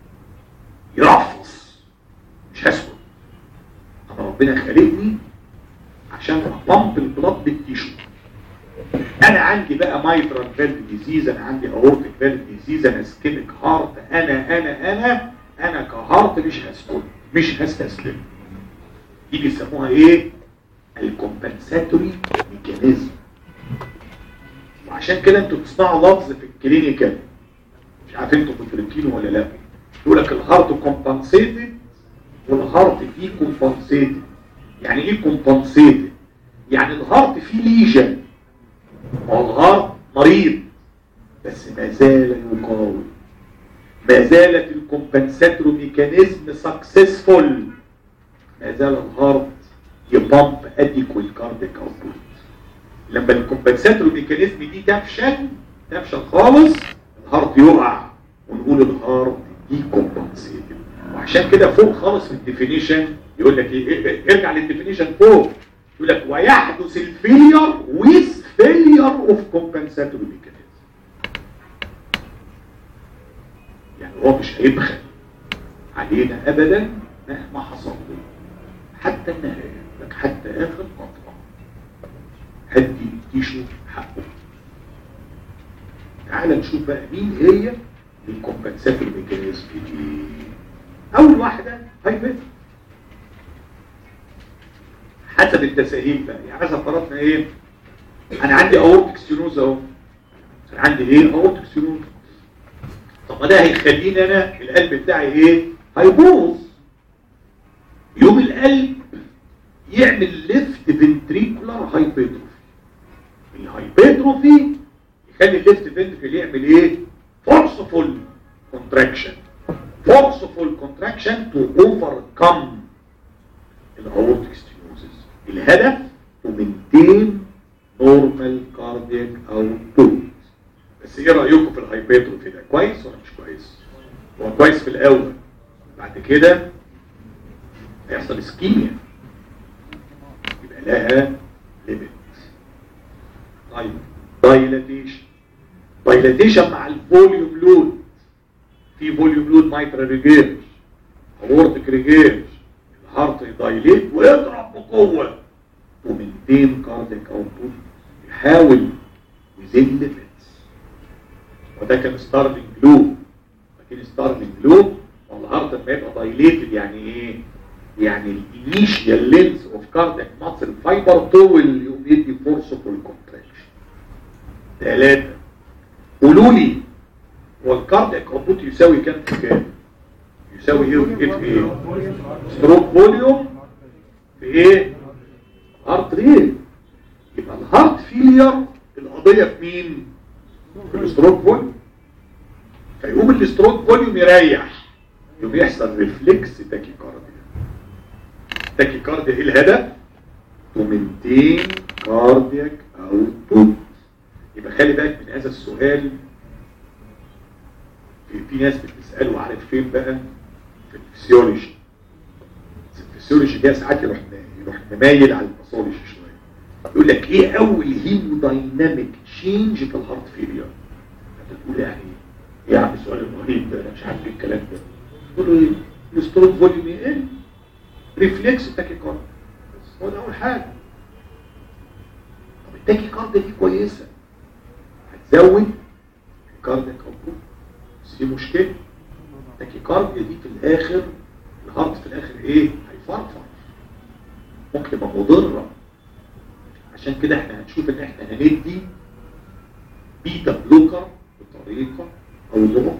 يرفص مش هسكت انا ربنا خلقني عشان ابامب البلاد بالتيشو انا عندي بقى مايترال فالف ديزيز انا عندي اورتيك فالف ديزيز انا سكيميك هارت انا انا انا انا كهارت مش هسكت مش هستسلم دي بيسموها ايه الكومبنساتوري ميكانيزم وعشان كده انتوا بتسمعوا لفظ في الكلينيكال مش عارف انتوا مدركينه ولا لا يقول لك الهارت كومبنسيتد والهارت فيه كومبنسيتد يعني ايه كومبنسيتد يعني الهارت فيه ليجن هو الهارت مريض بس ما زال يقاوم ما زالت الكومبنساتوري ميكانيزم سكسسفول ما زال الهارت يبامب اديكوال كارديك اوتبوت لما الكومبنساتوري ميكانيزم دي تفشل تفشل خالص الهارت يقع ونقول الهارت دي كومبنسيتد وعشان كده فوق خالص في الديفينيشن يقول لك ايه ارجع للديفينيشن فوق يقول لك ويحدث الفيلير with failure of compensatory mechanism يعني هو مش هيبخل علينا ابدا مهما حصل له حتى النهايه لك حتى اخر قطره هدي تيشو حقه تعال نشوف بقى مين هي الكومبنساتوري ميكانيزم دي اول واحده هايبر حسب التساهيل بقى يعني مثلا فرضنا ايه انا عندي اورتيك ستينوز اهو انا عندي ايه اورتيك ستينوز طب ما ده هيخليني انا القلب بتاعي ايه هيبوظ يوم القلب يعمل ليفت فنتريكولار هايبرتروفي الهايبرتروفي يخلي الليفت فنتريكل يعمل ايه فورسفول كونتراكشن فورسفول كونتراكشن تو اوفركم الاورتيك ستينوزس الهدف تو مينتين نورمال كاردياك اوتبوت بس ايه رايكم في الهايبرتروفي ده كويس ولا مش كويس هو كويس في الاول بعد كده هيحصل اسكيميا يبقى لها ليميت طيب دايلاتيشن دايلاتيشن مع الفوليوم لود في فوليوم لود مايترال ريجيرش اورتيك ريجيرش الهارت يدايليت ويضرب بقوه ومنتين كارديك اوتبوت يحاول يزيد ليميتس وده كان ستارلينج بلو لكن ستارلينج بلو والهارت لما يبقى دايليتد يعني ايه يعني الانيشيال لينز اوف كاردياك ماسل فايبر طول يقوم يدي فورس فول كونتراكشن ثلاثة قولوا لي هو الكاردياك اوتبوت يساوي كام في كام؟ يساوي ايه وفي ايه في ايه؟ ستروك فوليوم في ايه؟ هارت ريت يبقى الهارت فيلير القضية في مين؟ في الستروك فوليوم فيقوم الستروك فوليوم يريح يقوم يحصل ريفلكس تاكيكارديا تاكيكارديا ايه الهدف؟ تومنتين كاردياك اوتبوت يبقى خلي بالك من هذا السؤال في, في ناس بتسأله عارف فين بقى؟ في الفسيولوجي الفسيولوجي ده ساعات يروح يروح ممايل على الباثولوجي شويه يقول لك ايه اول هيمودايناميك تشينج في الهارت فيلير انت تقول يعني ايه يا عم السؤال الرهيب ده انا مش عارف ايه الكلام ده تقول له ايه الستروك فوليوم يقل ريفلكس تاكيكارد بس هو ده اول حاجه طب التاكيكارد دي كويسه هتزود الكاردياك اوتبوت بس في مشكله التاكيكارد دي في الاخر الهارت في الاخر ايه هيفرفر ممكن تبقى مضره عشان كده احنا هنشوف ان احنا هندي بيتا بلوكر بطريقه او باخرى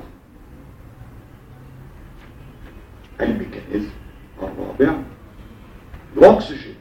الميكانيزم الرابع الاكسجين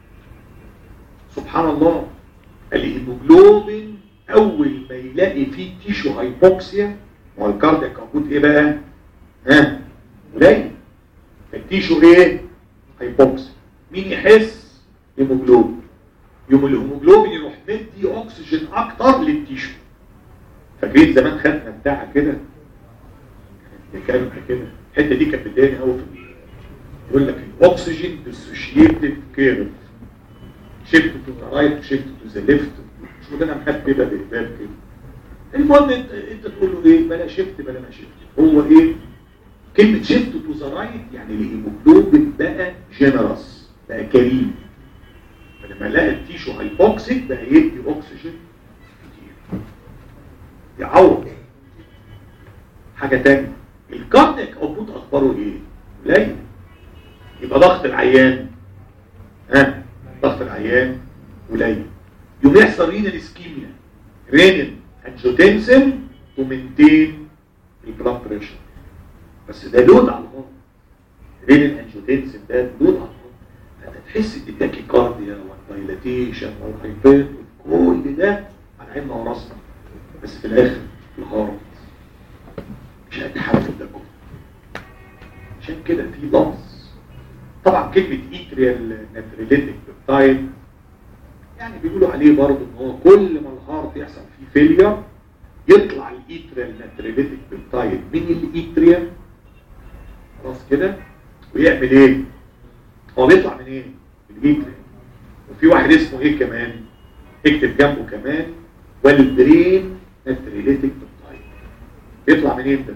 سبحان الله الهيموجلوبين اول ما يلاقي فيه تيشو هايبوكسيا والكاردياك اوتبوت ايه بقى ها قليل التيشو ايه هايبوكسيا مين يحس هيموجلوبين يوم الهيموجلوبين يروح مدي اكسجين اكتر للتيشو فاكرين زمان خدنا بتاع كده كانت كده الحته دي كانت بتضايقني قوي في ال- يقول لك الاكسجين ديسوشيتد كيرف شيفت تو ذا رايت شيفت تو ذا ليفت مش كده محد كده بإقبال كده المهم انت انت تقول له ايه بلا شيفت بلا ما شيفت هو ايه كلمه شيفت تو ذا رايت يعني الهيموجلوبين بقى جينيرس بقى كريم فلما لقى التيشو هايبوكسيك بقى يدي اكسجين كتير يعوض حاجه تانية الكاردياك اوتبوت اخباره ايه قليل يبقى ضغط العيان ها ضغط العيان قليل يوم يحصل رينال اسكيميا رينين انجوتنسن تو مينتين البلاد بريشر بس ده لود على الهارت رينين انجوتنسن ده لود على الهارت انت تحس ان التاكيكارديا والدايلاتيشن والهايبر كل ده على عيننا وراسنا بس في الاخر الهارت مش هيتحمل ده كله عشان كده في لفظ طبعا كلمة ايتريال ناتريليتك بيبتايد يعني بيقولوا عليه برضه ان هو كل ما الهارت يحصل فيه فيلير يطلع الايتريال ناتريليتك بيبتايد من الايتريال خلاص كده ويعمل ايه؟ هو بيطلع من ايه؟ من الايتريال وفي واحد اسمه ايه كمان؟ اكتب جنبه كمان والبرين ناتريليتك بيبتايد بيطلع منين ده؟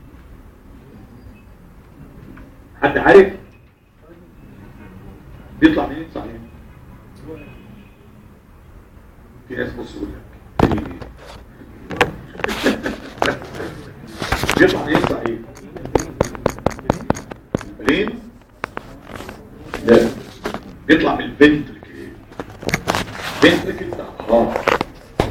حد عارف؟ بيطلع منين صحيح؟ في ناس بص يقول لك في- بيطلع منين صحيح؟ البرين لا بيطلع من الفنتركل الفنتركل بتاع الهارت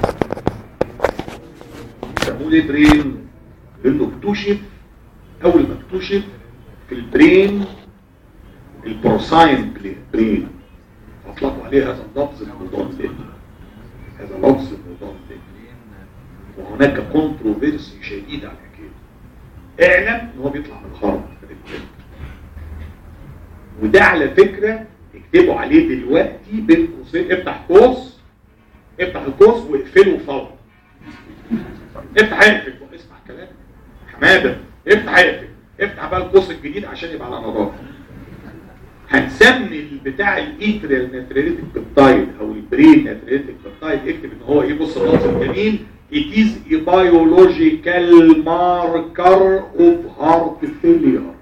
يسموه ليه برين؟ لانه اكتشف اول ما اكتشف في البرين البورساين برين اطلقوا عليه هذا اللفظ المضاد هذا لفظ المضاد وهناك كونتروفيرسي شديد على كده اعلم ان هو بيطلع من الهرم من الجلد وده على فكرة اكتبوا عليه دلوقتي بين قوسين افتح قوس افتح القوس واقفله فورا افتح اقفل اسمع كلام حماده افتح اقفل افتح بقى القوس الجديد عشان يبقى على نظافه هنسمي البتاع الايتريال ناتريليتك بيبتايد او البرين ناتريليتك بيبتايد اكتب ان هو ايه بص اللفظ الجميل it is a biological marker of heart failure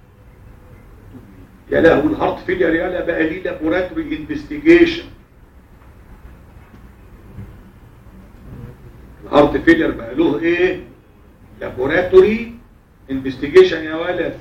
يا لا هو الهارت فيلير يا لا بقى ليه لابوراتوري انفستيجيشن الهارت فيلير بقى له ايه لابوراتوري انفستيجيشن يا ولد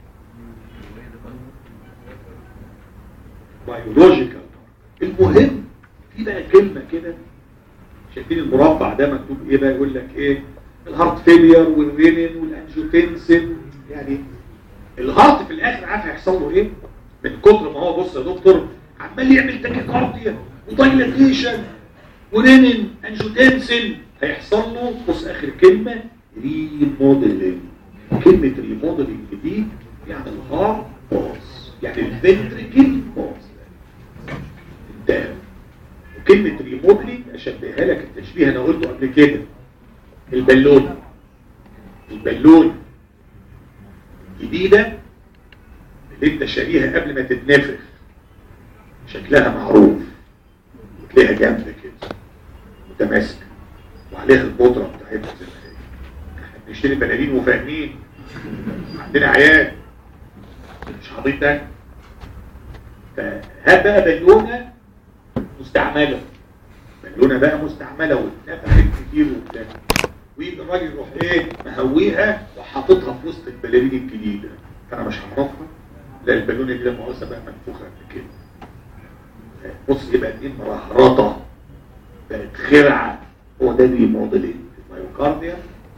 بيولوجيكال المهم في بقى كلمة كده شايفين المربع ده مكتوب ايه بقى يقول لك ايه الهارت فيلير والرينين والانجيوتنسين يعني الهارت في الاخر عارف هيحصل له ايه من كتر ما هو بص يا دكتور عمال يعمل تاكيكارديا ودايلاتيشن ورينين انجيوتنسين هيحصل له بص اخر كلمة ريموديلنج كلمة ريموديلنج دي يعني الهارت باص يعني الفنتريكل باص انتهى وكلمة ريموديلنج اشبهها لك التشبيه انا قلته قبل كده البالون البالون جديدة اللي انت شاريها قبل ما تتنفخ شكلها معروف وتلاقيها جامدة كده متماسكة وعليها البودرة بتاعتها زي ما هي احنا بنشتري بلالين وفاهمين عندنا عيال مش حضرتك فهات بقى بالونة مستعملة بالونة بقى مستعملة واتنفخت كتير وبتاع ويجي الراجل يروح ايه مهويها وحاططها في وسط البلالين الجديدة فانا مش هعرفها لا البالونة دي لما بقى منفوخة قبل كده بص يبقى دي مرهرطة بقت خرعة هو ده ريموديلنج الميوكارديا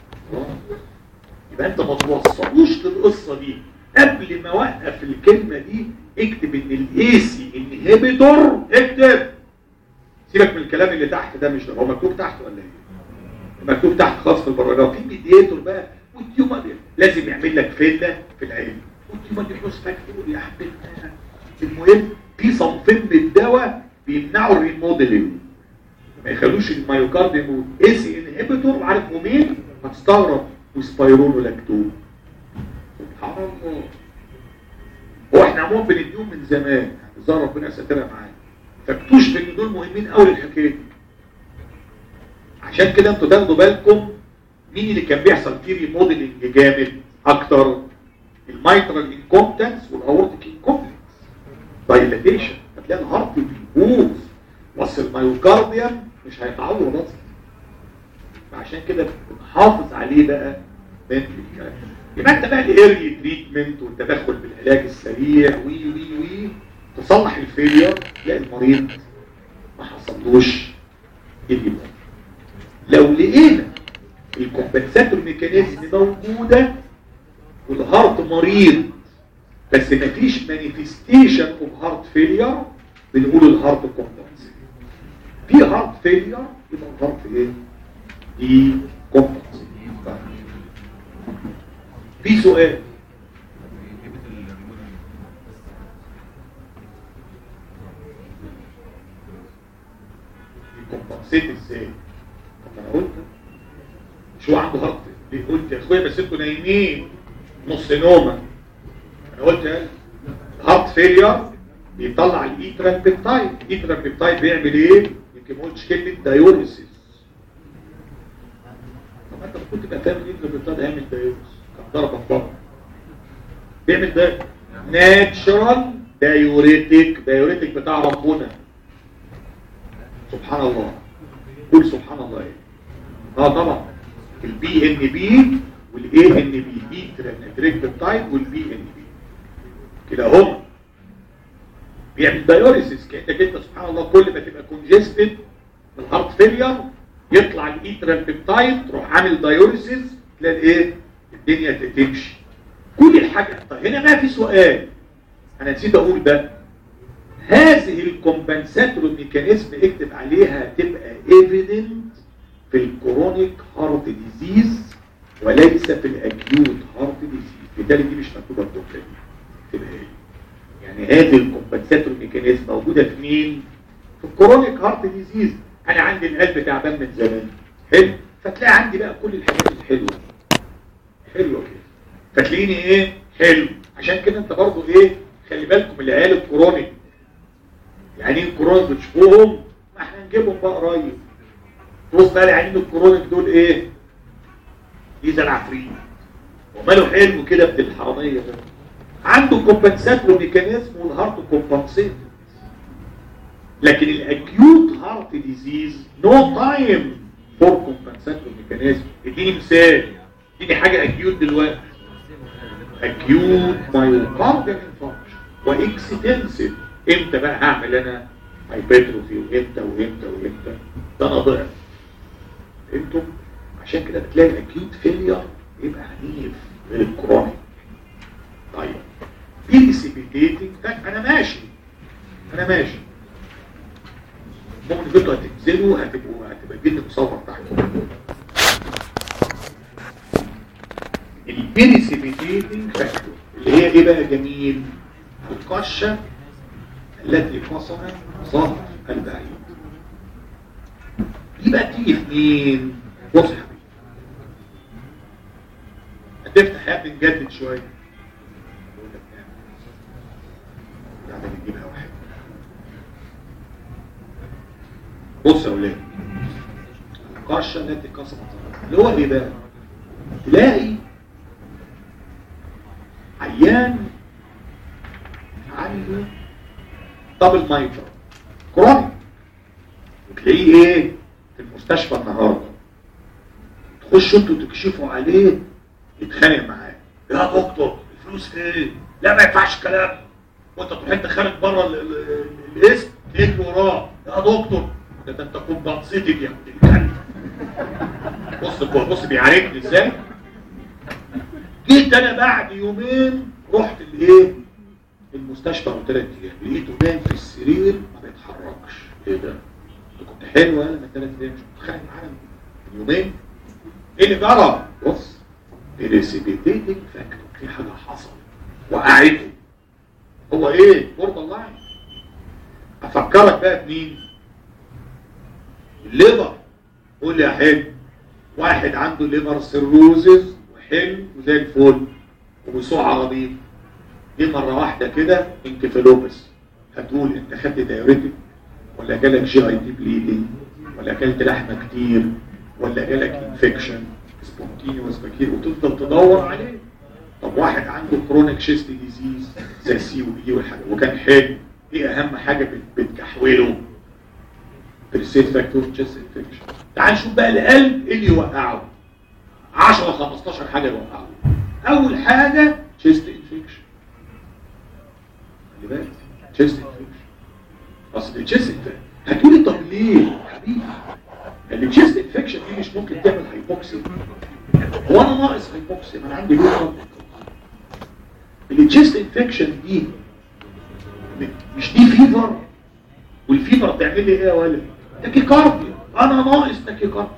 يبقى انت ما توصلوش للقصة دي قبل ما اوقف الكلمة دي اكتب ان الاي سي انهبيتور اكتب سيبك من الكلام اللي تحت ده مش ده هو مكتوب تحت ولا ايه مكتوب تحت خاص في البراجراف في ميديتور بقى والتيومر لازم يعمل لك فيلا في العلم والتيومر دي بلوس فاكتور يا حبيبنا المهم في صنفين من الدواء بيمنعوا الريموديلنج ما يخلوش الميوكارديوم اي سي انهبيتور عارف مين هتستغرب وسبايرونولاكتون سبحان الله هو احنا عموما بنديهم من زمان يعني ظهر ربنا سترها معانا فاكتشف ان دول مهمين قوي للحكايه دي عشان كده انتوا تاخدوا بالكم مين اللي كان بيحصل فيه ريموديلنج جامد اكتر الميترال انكومبتنس والاورتيك انكومبتنس دايلاتيشن هتلاقي الهارت بيبوظ وصل الميوكارديوم مش هيتعور اصلا فعشان كده بنحافظ عليه بقى من الكلام يبقى انت بقى الايرلي تريتمنت والتدخل بالعلاج السريع وي وي وي تصلح الفيلير تلاقي المريض ما حصلوش اللي لو لقينا الكومبنساتور ميكانيزم موجوده والهارت مريض بس مفيش مانيفستيشن اوف هارت فيلير بنقول الهارت كومبنس في هارت فيلير يبقى الهارت ايه؟ دي كومبنس في سؤال كومبنسيت ازاي؟ طب انا قلت شو عنده هارت ليه قلت يا اخويا بس انتوا نايمين نص نومه انا قلت ايه هارت فيلير بيطلع الايترال بيبتايد الايترال بيبتايد بيعمل ايه يمكن ما قلتش كلمه دايوريسيس طب انت كنت تبقى فاهم الايترال بيبتايد هيعمل دايوريسيس كان ضربه في بطن بيعمل ده ناتشرال دايوريتك دايوريتك بتاع ربنا سبحان الله قول سبحان الله ايه اه طبعا البي ان بي والاي ان بي بي بيبتايد والبي ان بي كده هم بيعمل دايوريسيس كانك انت سبحان الله كل ما تبقى كونجستد الهارت فيلير يطلع الايترال بيبتايد تروح عامل دايوريسيس تلاقي ايه الدنيا تمشي كل الحاجه طيب هنا ما في سؤال انا نسيت اقول ده هذه الكومبنساتور ميكانيزم اكتب عليها تبقى ايفيدنت في الكرونيك هارت ديزيز وليس في الاكيوت هارت ديزيز بالتالي دي مش مكتوبه في الدكتور تبقى ايه يعني هذه الكومبنساتور ميكانيزم موجوده في مين في الكرونيك هارت ديزيز انا عندي القلب تعبان من زمان حلو فتلاقي عندي بقى كل الحاجات الحلوه حلوه كده فتلاقيني ايه حلو عشان كده انت برضو ايه خلي بالكم العيال الكرونيك يعني ايه الكرونيك بتشوفوهم ما احنا نجيبهم بقى قريب بص بقى العيانين الكرونيك دول ايه دي زي العفريت وماله حلو كده ابن الحراميه ده عنده كومبنساتور ميكانيزم والهارت كومبنسيت لكن الاكيوت هارت ديزيز نو تايم فور كومبنساتور ميكانيزم اديني مثال اديني حاجه اكيوت دلوقتي اكيوت مايوكارديال انفاركشن واكستنسيف امتى بقى هعمل انا هايبرتروفي وامتى وامتى وامتى ده انا ضعف فهمتم عشان كده بتلاقي الاكيوت فيلير يبقى عنيف غير الكرونيك طيب بيسيبيتيتنج انا ماشي انا ماشي ممكن انتوا هتنزلوا هتبقوا هتبقى الجن مصور تحت البيريسيبيتيتنج فاكتور اللي هي ايه بقى جميل القشه التي فصل ظهر البعيد دي بقى تيجي في مين بص يا حبيبي هتفتح يا ابني نجدد شويه يعني نجيبها واحد بص يا ولاد القشه التي كسرت اللي هو ايه بقى تلاقي عيان عنده دبل مايتر كرونيك وتلاقيه ايه في المستشفى النهارده تخشوا انتوا تكشفوا عليه يتخانق معاه يا دكتور الفلوس فين لا ما ينفعش الكلام وانت تروح انت خارج بره ال- ال- ال- الاسم تجري وراه يا دكتور ده ده انت كنت بتصيتك يا ابن الكلب بص بص بيعاركني ازاي جيت انا بعد يومين رحت الايه المستشفى من ثلاث ايام لقيته نايم في السرير ما بيتحركش ايه ده انت كنت حلو انا من ثلاث ايام مش متخانق معانا من يومين ايه اللي جرى بص الريسيبيتيتنج فاكتور في حاجه حصلت وقعته هو ايه بورد لاين افكرك بقى بمين الليفر قول لي يا حلو واحد عنده ليفر سيروزز وحلو وزي الفل وبيسوق عربيه جه مره واحده كده انكفالوبس هتقول انت خدت دايوريتك ولا جالك جي اي دي بليدنج ولا اكلت لحمه كتير ولا جالك انفكشن سبونتينيوس بكير وتفضل تدور عليه طب واحد عنده كرونيك شيست ديزيز زي السي ودي والحاجه وكان حلو ايه اهم حاجه بت- بتكحوله بريسيت فاكتور تشيست انفكشن تعال نشوف بقى القلب ايه اللي يوقعه 10 15 حاجه يوقعه اول حاجه تشيست انفكشن خلي بالك تشيست انفكشن اصل التشيست انفكشن هتقولي طب ليه يا حبيبي التشيست انفكشن دي مش ممكن تعمل هايبوكسيا هو انا ناقص هايبوكسيا ما انا عندي ليه التشيست انفكشن دي مش دي فيفر والفيفر تعمل لي ايه يا ولد تاكيكارديا انا ناقص تاكيكارديا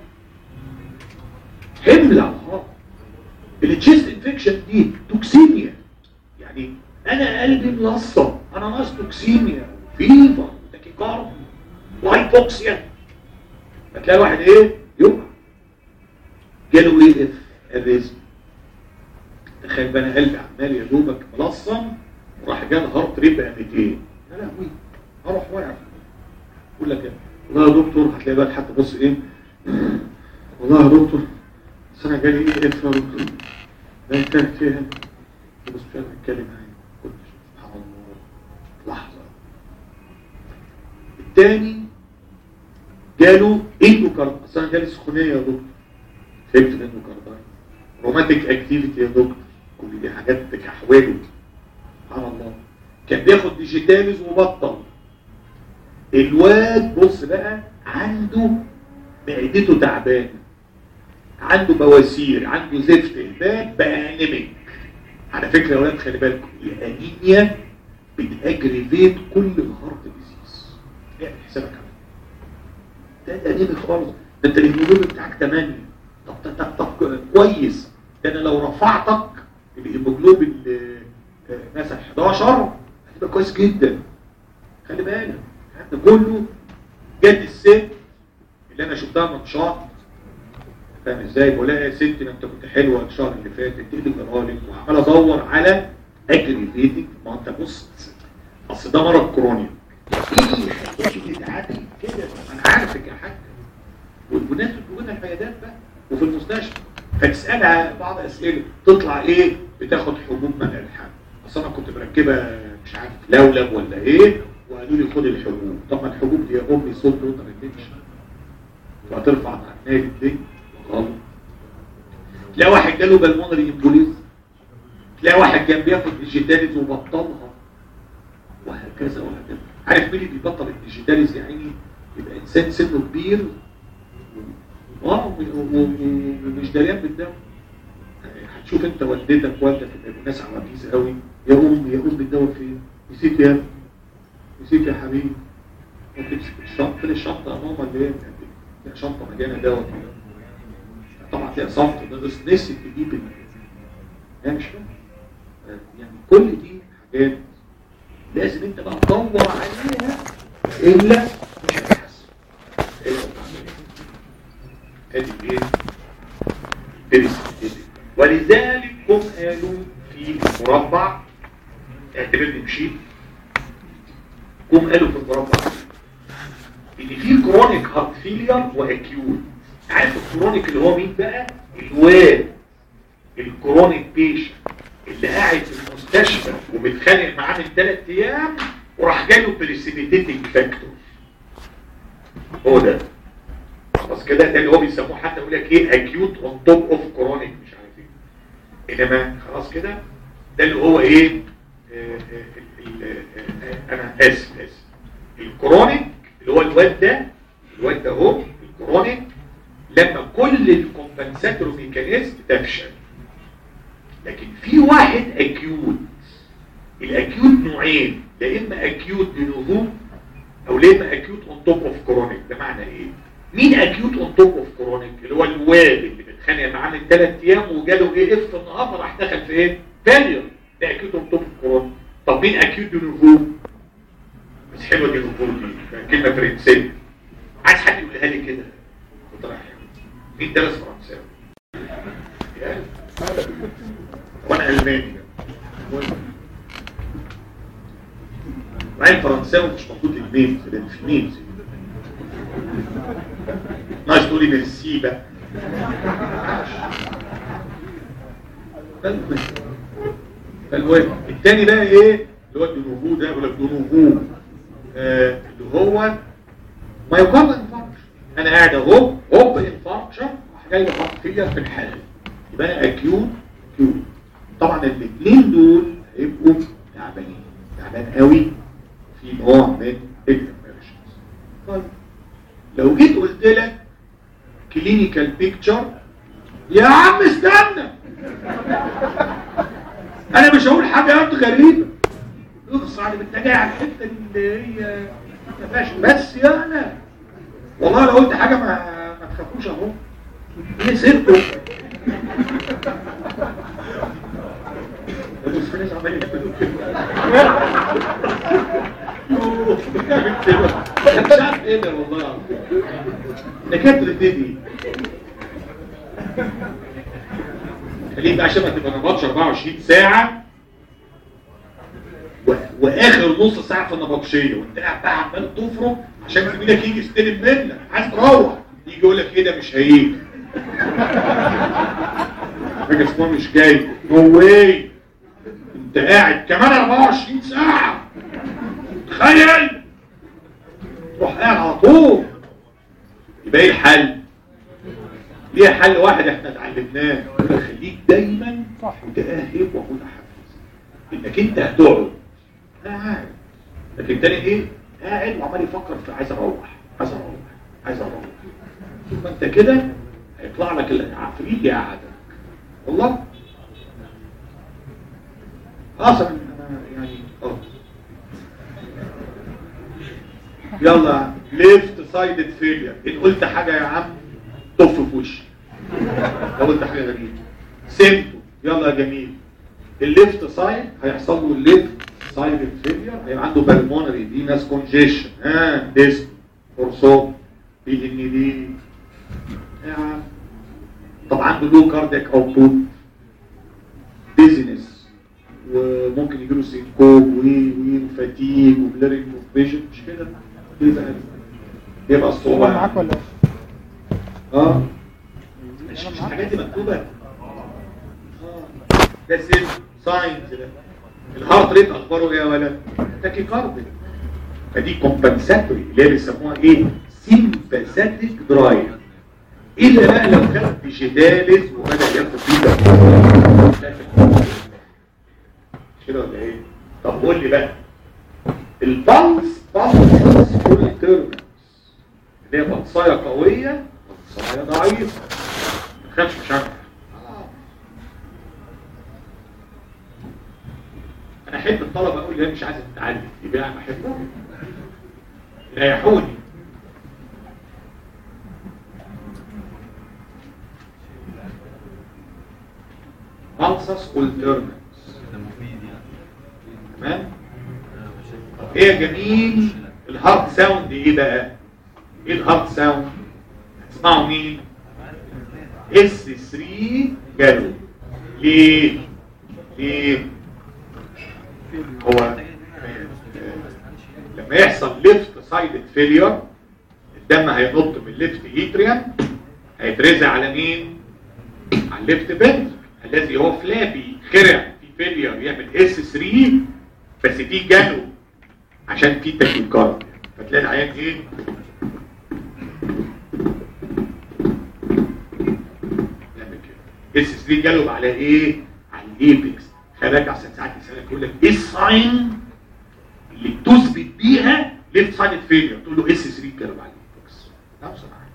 حمل على الهارت التشيست انفكشن دي توكسيميا يعني انا قلبي ملصم انا ناقص توكسيميا فيفر تاكيكارديا وهايبوكسيا هتلاقي واحد ايه يقع جاله ايه اف الريزم تخيل بقى انا قلبي عمال يا دوبك ملصم وراح جاب هارت ريت بقى 200 يا لهوي اروح واقع يقول لك إيه؟ والله يا دكتور هتلاقي بقى حتى بص ايه والله يا دكتور بس انا جالي ايه اف يا دكتور ده انت فيها بص مش قادر اتكلم معايا كنت سبحان الله لحظه الثاني جاله اندوكارد اصل انا جالي سخونيه يا دكتور فهمت الاندوكاردايت روماتيك اكتيفيتي يا دكتور كل دي حاجات تكحوله سبحان الله كان بياخد ديجيتاليز وبطل الواد بص بقى عنده معدته تعبانه عنده بواسير عنده زفت الباب بقى انيميك على فكره يا ولاد خلي بالكم الانيميا بتاجريفيت كل الهارت ديزيز اعمل حسابك على ده انيميك خالص ده انت الهيموجلوبين بتاعك 8 طب طب طب, طب كويس ده انا لو رفعتك الهيموجلوبين آه، آه، مثلا 11 هتبقى كويس جدا خلي بالك احنا كله جت الست اللي انا شفتها ماتشات فاهم ازاي بقول لها يا ستي ما انت كنت حلوه الشهر اللي فات ايه اللي جرالك وعمال ادور على اجريفيتنج ما انت بص اصل ده مرض كروني ايه حاجات بتتعدي كده انا عارفك يا حاج والناس بتقول لك عيادات بقى وفي المستشفى فتسالها بعض اسئله تطلع ايه بتاخد حبوب منع الحمل اصل انا كنت مركبه مش عارف لولب ولا ايه وقالوا لي خد الحبوب طب ما الحبوب دي يا امي صوت وتر الدنش وهترفع معناه الدنيا غلط تلاقي واحد جاله بالمونري امبوليز تلاقي واحد كان بياخد ديجيتاليز وبطلها وهكذا وهكذا عارف مين اللي بيبطل الديجيتاليز يا عيني يبقى انسان سنه كبير اه و- و- و- ومش دريان بالدواء يعني هتشوف انت والدتك والدك يبقوا ناس عواجيز قوي يا ام يا ام الدواء فين نسيت يا ابني نسيت يا حبيبي ممكن تمسك الشنطه فين الشنطه يا ماما اللي هي لا شنطه مليانه دواء كده طبعا تلاقي صمت ده بس نسيت تجيب ال- يعني مش فاهم آه، يعني كل دي حاجات لازم انت بقى تدور عليها الا مش هتحس الا وتعمل ايه ادي ايه بريسبيتيشن. ولذلك هم قالوا في المربع اعتبرني مشيت هم قالوا في المربع ان في كرونيك هارت فيلير واكيوت عارف الكرونيك اللي هو مين بقى الواد الكرونيك بيشن اللي قاعد في المستشفى ومتخانق معاه من ثلاث ايام وراح جاله بريسيبيتيتنج فاكتور هو ده خلاص كده ده اللي هو بيسموه حتى يقول لك ايه اكيوت اون توب اوف كرونيك مش عارف ايه انما خلاص كده ده اللي هو ايه آه، آه، ال- آه، آه، انا اسف اسف الكرونيك اللي هو الواد ده الواد ده اهو الكرونيك لما كل الكومبنساتور ميكانيزم تفشل لكن في واحد اكيوت الاكيوت نوعين يا اما اكيوت دينوفو او يا اما اكيوت اون توب اوف كرونيك ده معنى ايه مين اكيوت اون توب اوف كرونيك اللي هو الواد اللي بيتخانق معاه من ثلاث ايام وجاله ايه اف النهارده راح دخل في ايه فالير ده اكيوت اون توب اوف كرونيك طب مين اكيوت دينوفو بس حلوه دينوفو دي كلمه فرنسيه عايز حد يقولها لي كده كنت رايح مين درس فرنساوي يعني وانا الماني المهم. وبعدين فرنساوي مش مفروض الميمز لان في ميمز ناقص تقولي ميرسي بقى فالمهم فالمهم التاني بقى ايه اللي هو الدنوفو ده يقول لك دنوفو آه اللي هو مايوكارد انفاركشن انا قاعد اهو هوب انفاركشن راح جاي حاطط فيا في الحاله يبقى انا اكيوت كيوت طبعا الاثنين دول هيبقوا تعبانين تعبان قوي في نوع من الانفكشنز طيب لو جيت قلت لك كلينيكال بيكتشر يا عم استنى انا مش هقول حاجه انت غريبه اقص على انت جاي على الحته اللي هي ما فيهاش بس يا انا والله لو قلت حاجه ما ما تخافوش اهو ايه سيرته المسلمين عمالين يعملوا كده مش عارف ايه ده والله العظيم ده كانت بتبتدي خليك بقى عشان ما تبقى نبطش 24 ساعة و... واخر نص ساعة في النبطشية وانت قاعد بقى عمال تفرق عشان زميلك يجي يستلم منك عايز تروح يجي يقول لك ايه ده مش هيجي حاجة اسمها مش جاي نو واي انت قاعد كمان 24 ساعة تخيل تروح قاعد على طول يبقى ايه الحل؟ ليه حل واحد احنا اتعلمناه خليك دايما صح. متأهب ومتحفز انك انت هتقعد قاعد لكن تاني ايه قاعد وعمال يفكر في عايز اروح عايز اروح عايز اروح ثم انت كده هيطلع لك العفريت يقعدك والله اصلا انا يعني اه يلا ليفت سايدد فيلير ان قلت حاجه يا عم طف في وشي لو قلت حاجه غريبه سيمتو يلا يا جميل الليفت سايد هيحصل له الليفت سايدد فيلير هيبقى عنده بالمونري دي ناس كونجيشن ها ديسك فورسوب بي ان دي يا عم طب عنده لو كاردياك اوتبوت بيزنس وممكن يجيله سينكوب و و وفاتيج وبليرنج اوف فيجن مش كده يبقى يبقى هو الصعوبه معاك ولا ايه؟ اه مش مش الحاجات دي مكتوبه اه ده سيل ساينز ده الهارت ريت اخباره ايه يا ولد تاكي كارديك فدي كومبنساتوري اللي هي بيسموها ايه سيمباثيك درايف الا بقى لو كان ديجيتاليز وبدا ياخد بيتا كده ولا ايه طب قول لي بقى البلس بلس فول تيرمنس اللي هي بلصايه قويه بلصايه ضعيفه ما تخافش مش عارف انا احب الطلبه اقول اللي هي مش عايزه تتعلم يبقى انا بحبهم ريحوني بلسس alternance تمام طب ايه يا جميل الهارت ساوند ايه بقى ايه الهارت ساوند هتسمعوا مين اس 3 جالو ليه ليه هو آه، لما يحصل ليفت سايدد فيلير الدم هينط من الليفت ايتريم هيترزع على مين على الليفت بنت الذي هو فلابي خرع في فيلير يعمل اس 3 بس في جاله عشان في تاكيكارد فتلاقي العيان ايه يعمل كده اس 3 جاله على ايه على الايبكس خلي عشان ساعات يسالك يقول لك ايه الساين اللي تثبت بيها ليفت سايد فيلير تقول له اس 3 جاله على الايبكس لا بصراحه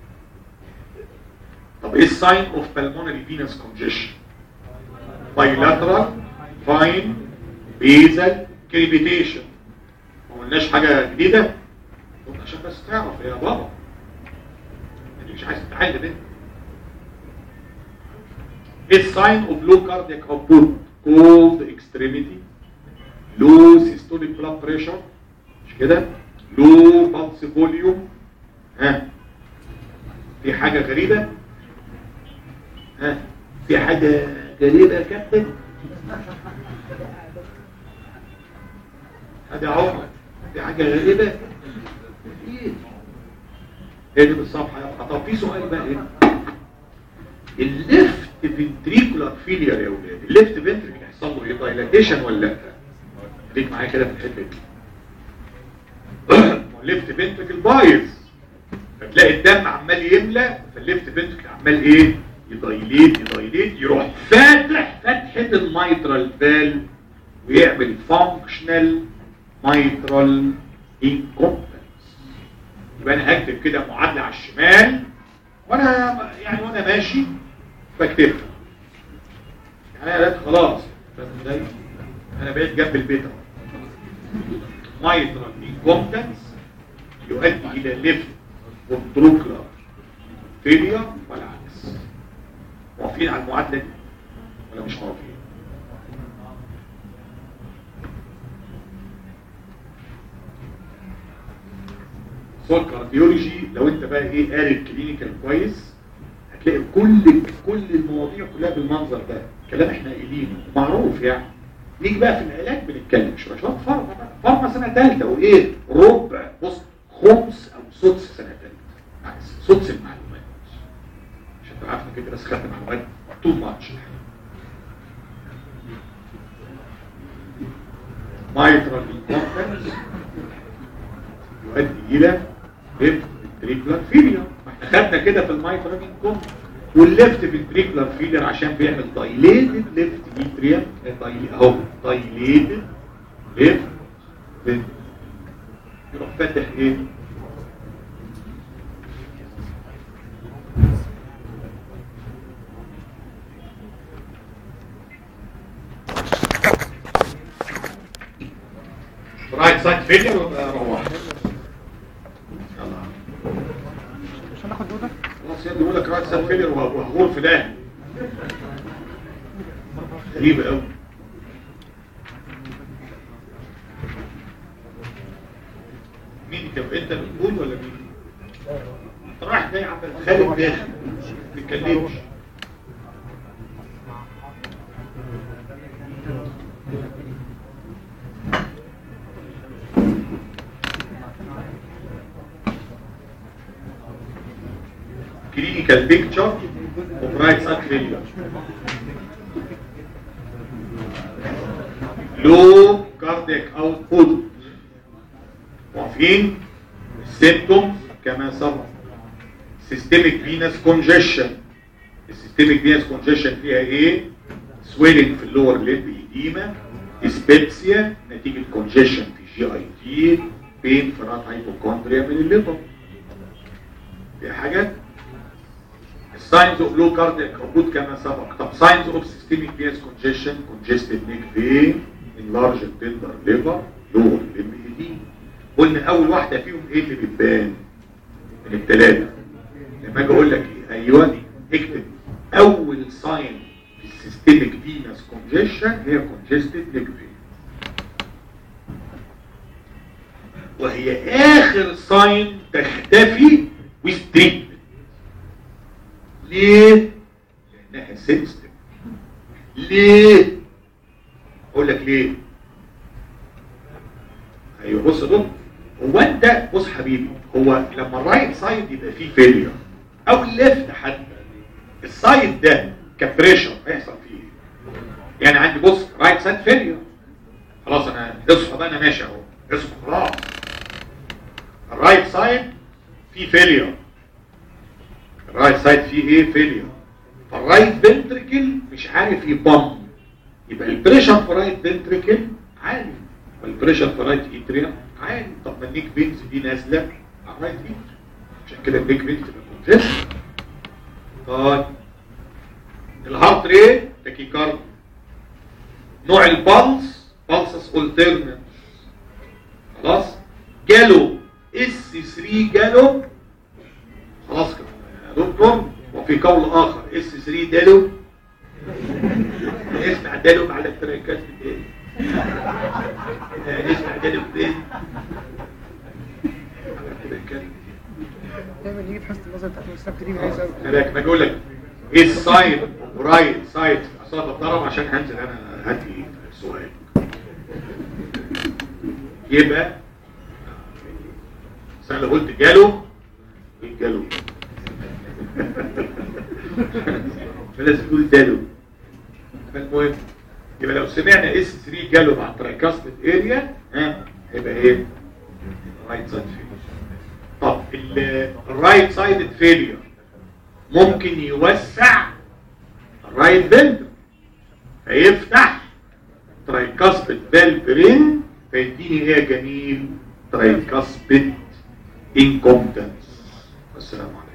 طب ايه الساين اوف بالمونري فينس كونجيشن bilateral fine basal crepitation ما قلناش حاجة جديدة قلت عشان بس تعرف يا بابا انت مش عايز تتعلم انت ايه الساين اوف لو كاردياك اوتبوت cold extremity low systolic blood pressure مش كده low pulse volume ها في حاجة غريبة ها في حاجة غريبة يا كابتن هذه عمر دي حاجة غريبة ايه ايه دي بالصفحة يا طب في سؤال بقى ايه الليفت فنتريكولار فيلير يا ولاد الليفت فنتريك يحصل له ايه دايلاتيشن ولا لا خليك معايا كده في الحته دي الليفت فنتريكل بايظ فتلاقي الدم عمال يملى فالليفت فنتريكل عمال ايه يدايليت يدايليت يروح فاتح فتحه الميترال فال ويعمل فانكشنال ميترال انكومبتنس يبقى انا هكتب كده معادله على الشمال وانا يعني وانا ماشي بكتبها يعني انا قلت خلاص فاهم ازاي؟ انا بقيت جنب البيت اهو مايترال انكومبتنس يؤدي الى ليفت فنتروكلر فيلير والعكس واقفين على المعادله دي ولا مش واقفين سول كارديولوجي لو انت بقى ايه قاري الكلينيكال كويس هتلاقي كل كل المواضيع كلها بالمنظر ده كلام احنا قايلينه معروف يعني نيجي بقى في العلاج بنتكلم شويه شويه فارما بقى فارما سنه ثالثه وايه ربع بص خمس او سدس سنه ثالثه سدس المعلومات عشان تبقى عارف كده بس خدت معلومات تو ماتش مايترال انكومبتنس يؤدي الى ليفت فنتريكولار فيلير احنا خدنا كده في المايترال انكومبتنس والليفت فنتريكولار فيلير عشان بيعمل دايليتد ليفت اتريم اهو دايليتد ليفت يروح فاتح ايه رايت سايد فيلير روح يلا مش هناخد دوده خلاص يا بيقول لك رايت سايد فيلير وهغور في ده غريبة قوي مين طب انت بتقول ولا مين؟ انت رايح جاي عند خالد داخل ما بيتكلمش clinical picture of right side failure. Low cardiac output. واقفين symptoms كما سبق. Systemic venous congestion. السيستميك venous congestion فيها ايه؟ swelling في اللور ليب edema dyspepsia نتيجة congestion في جي اي تي pain في رات هايبوكوندريا من الليفر. في حاجات signs of low cardiac output كما سبق طب signs of systemic venous congestion congested neck vein enlarged tender liver lower limb edema قلنا اول واحده فيهم ايه اللي بتبان من الثلاثه لما اجي اقول لك ايه ايوه اكتب اول ساين في السيستميك فينس كونجيشن هي congested neck vein وهي اخر ساين تختفي with treatment ليه؟ لأنها سنسيتيف ليه؟ أقول لك ليه؟ أيوه بص يا دكتور هو أنت بص حبيبي هو لما الرايت سايد يبقى فيه فيلير أو الليفت حتى السايد ده كبريشر هيحصل فيه إيه؟ يعني عندي بص رايت سايد فيلير خلاص أنا اصحى بقى أنا ماشي أهو اصحى خلاص الرايت سايد فيه فيلير الرايت سايد فيه ايه فيلير فالرايت فنتريكل مش عارف يبم يبقى البريشر في رايت فنتريكل عالي والبريشر في رايت اتريا عالي طب ما النيك بينز دي نازله على الرايت اتريا عشان كده النيك بينز تبقى كونجست طيب الهارت ريت تاكيكارد نوع البلس بالسس اولترنت خلاص جاله اس 3 جاله خلاص كده يا دكتور وفي قول اخر اس 3 دالو اسمع دالو على التراكات ايه اسمع دالو فين على التراكات دايما نيجي في حصه النظر بتاعت المسافه دي عايز قوي لكن بقول لك ايه السايد رايت سايد اصابه ضرب عشان هنزل انا هات لي سؤال يبقى بس انا لو قلت جاله ايه جاله فلازم تقول جاله فالمهم يبقى لو سمعنا اس 3 جاله مع ترايكاستد اريا ها هيبقى ايه رايت سايد فيلير طب الرايت سايد فيلير ممكن يوسع الرايت فنتر فيفتح ترايكاسبيد فالفرين فيديني ايه يا جميل ترايكاسبيد انكومبتنس والسلام عليكم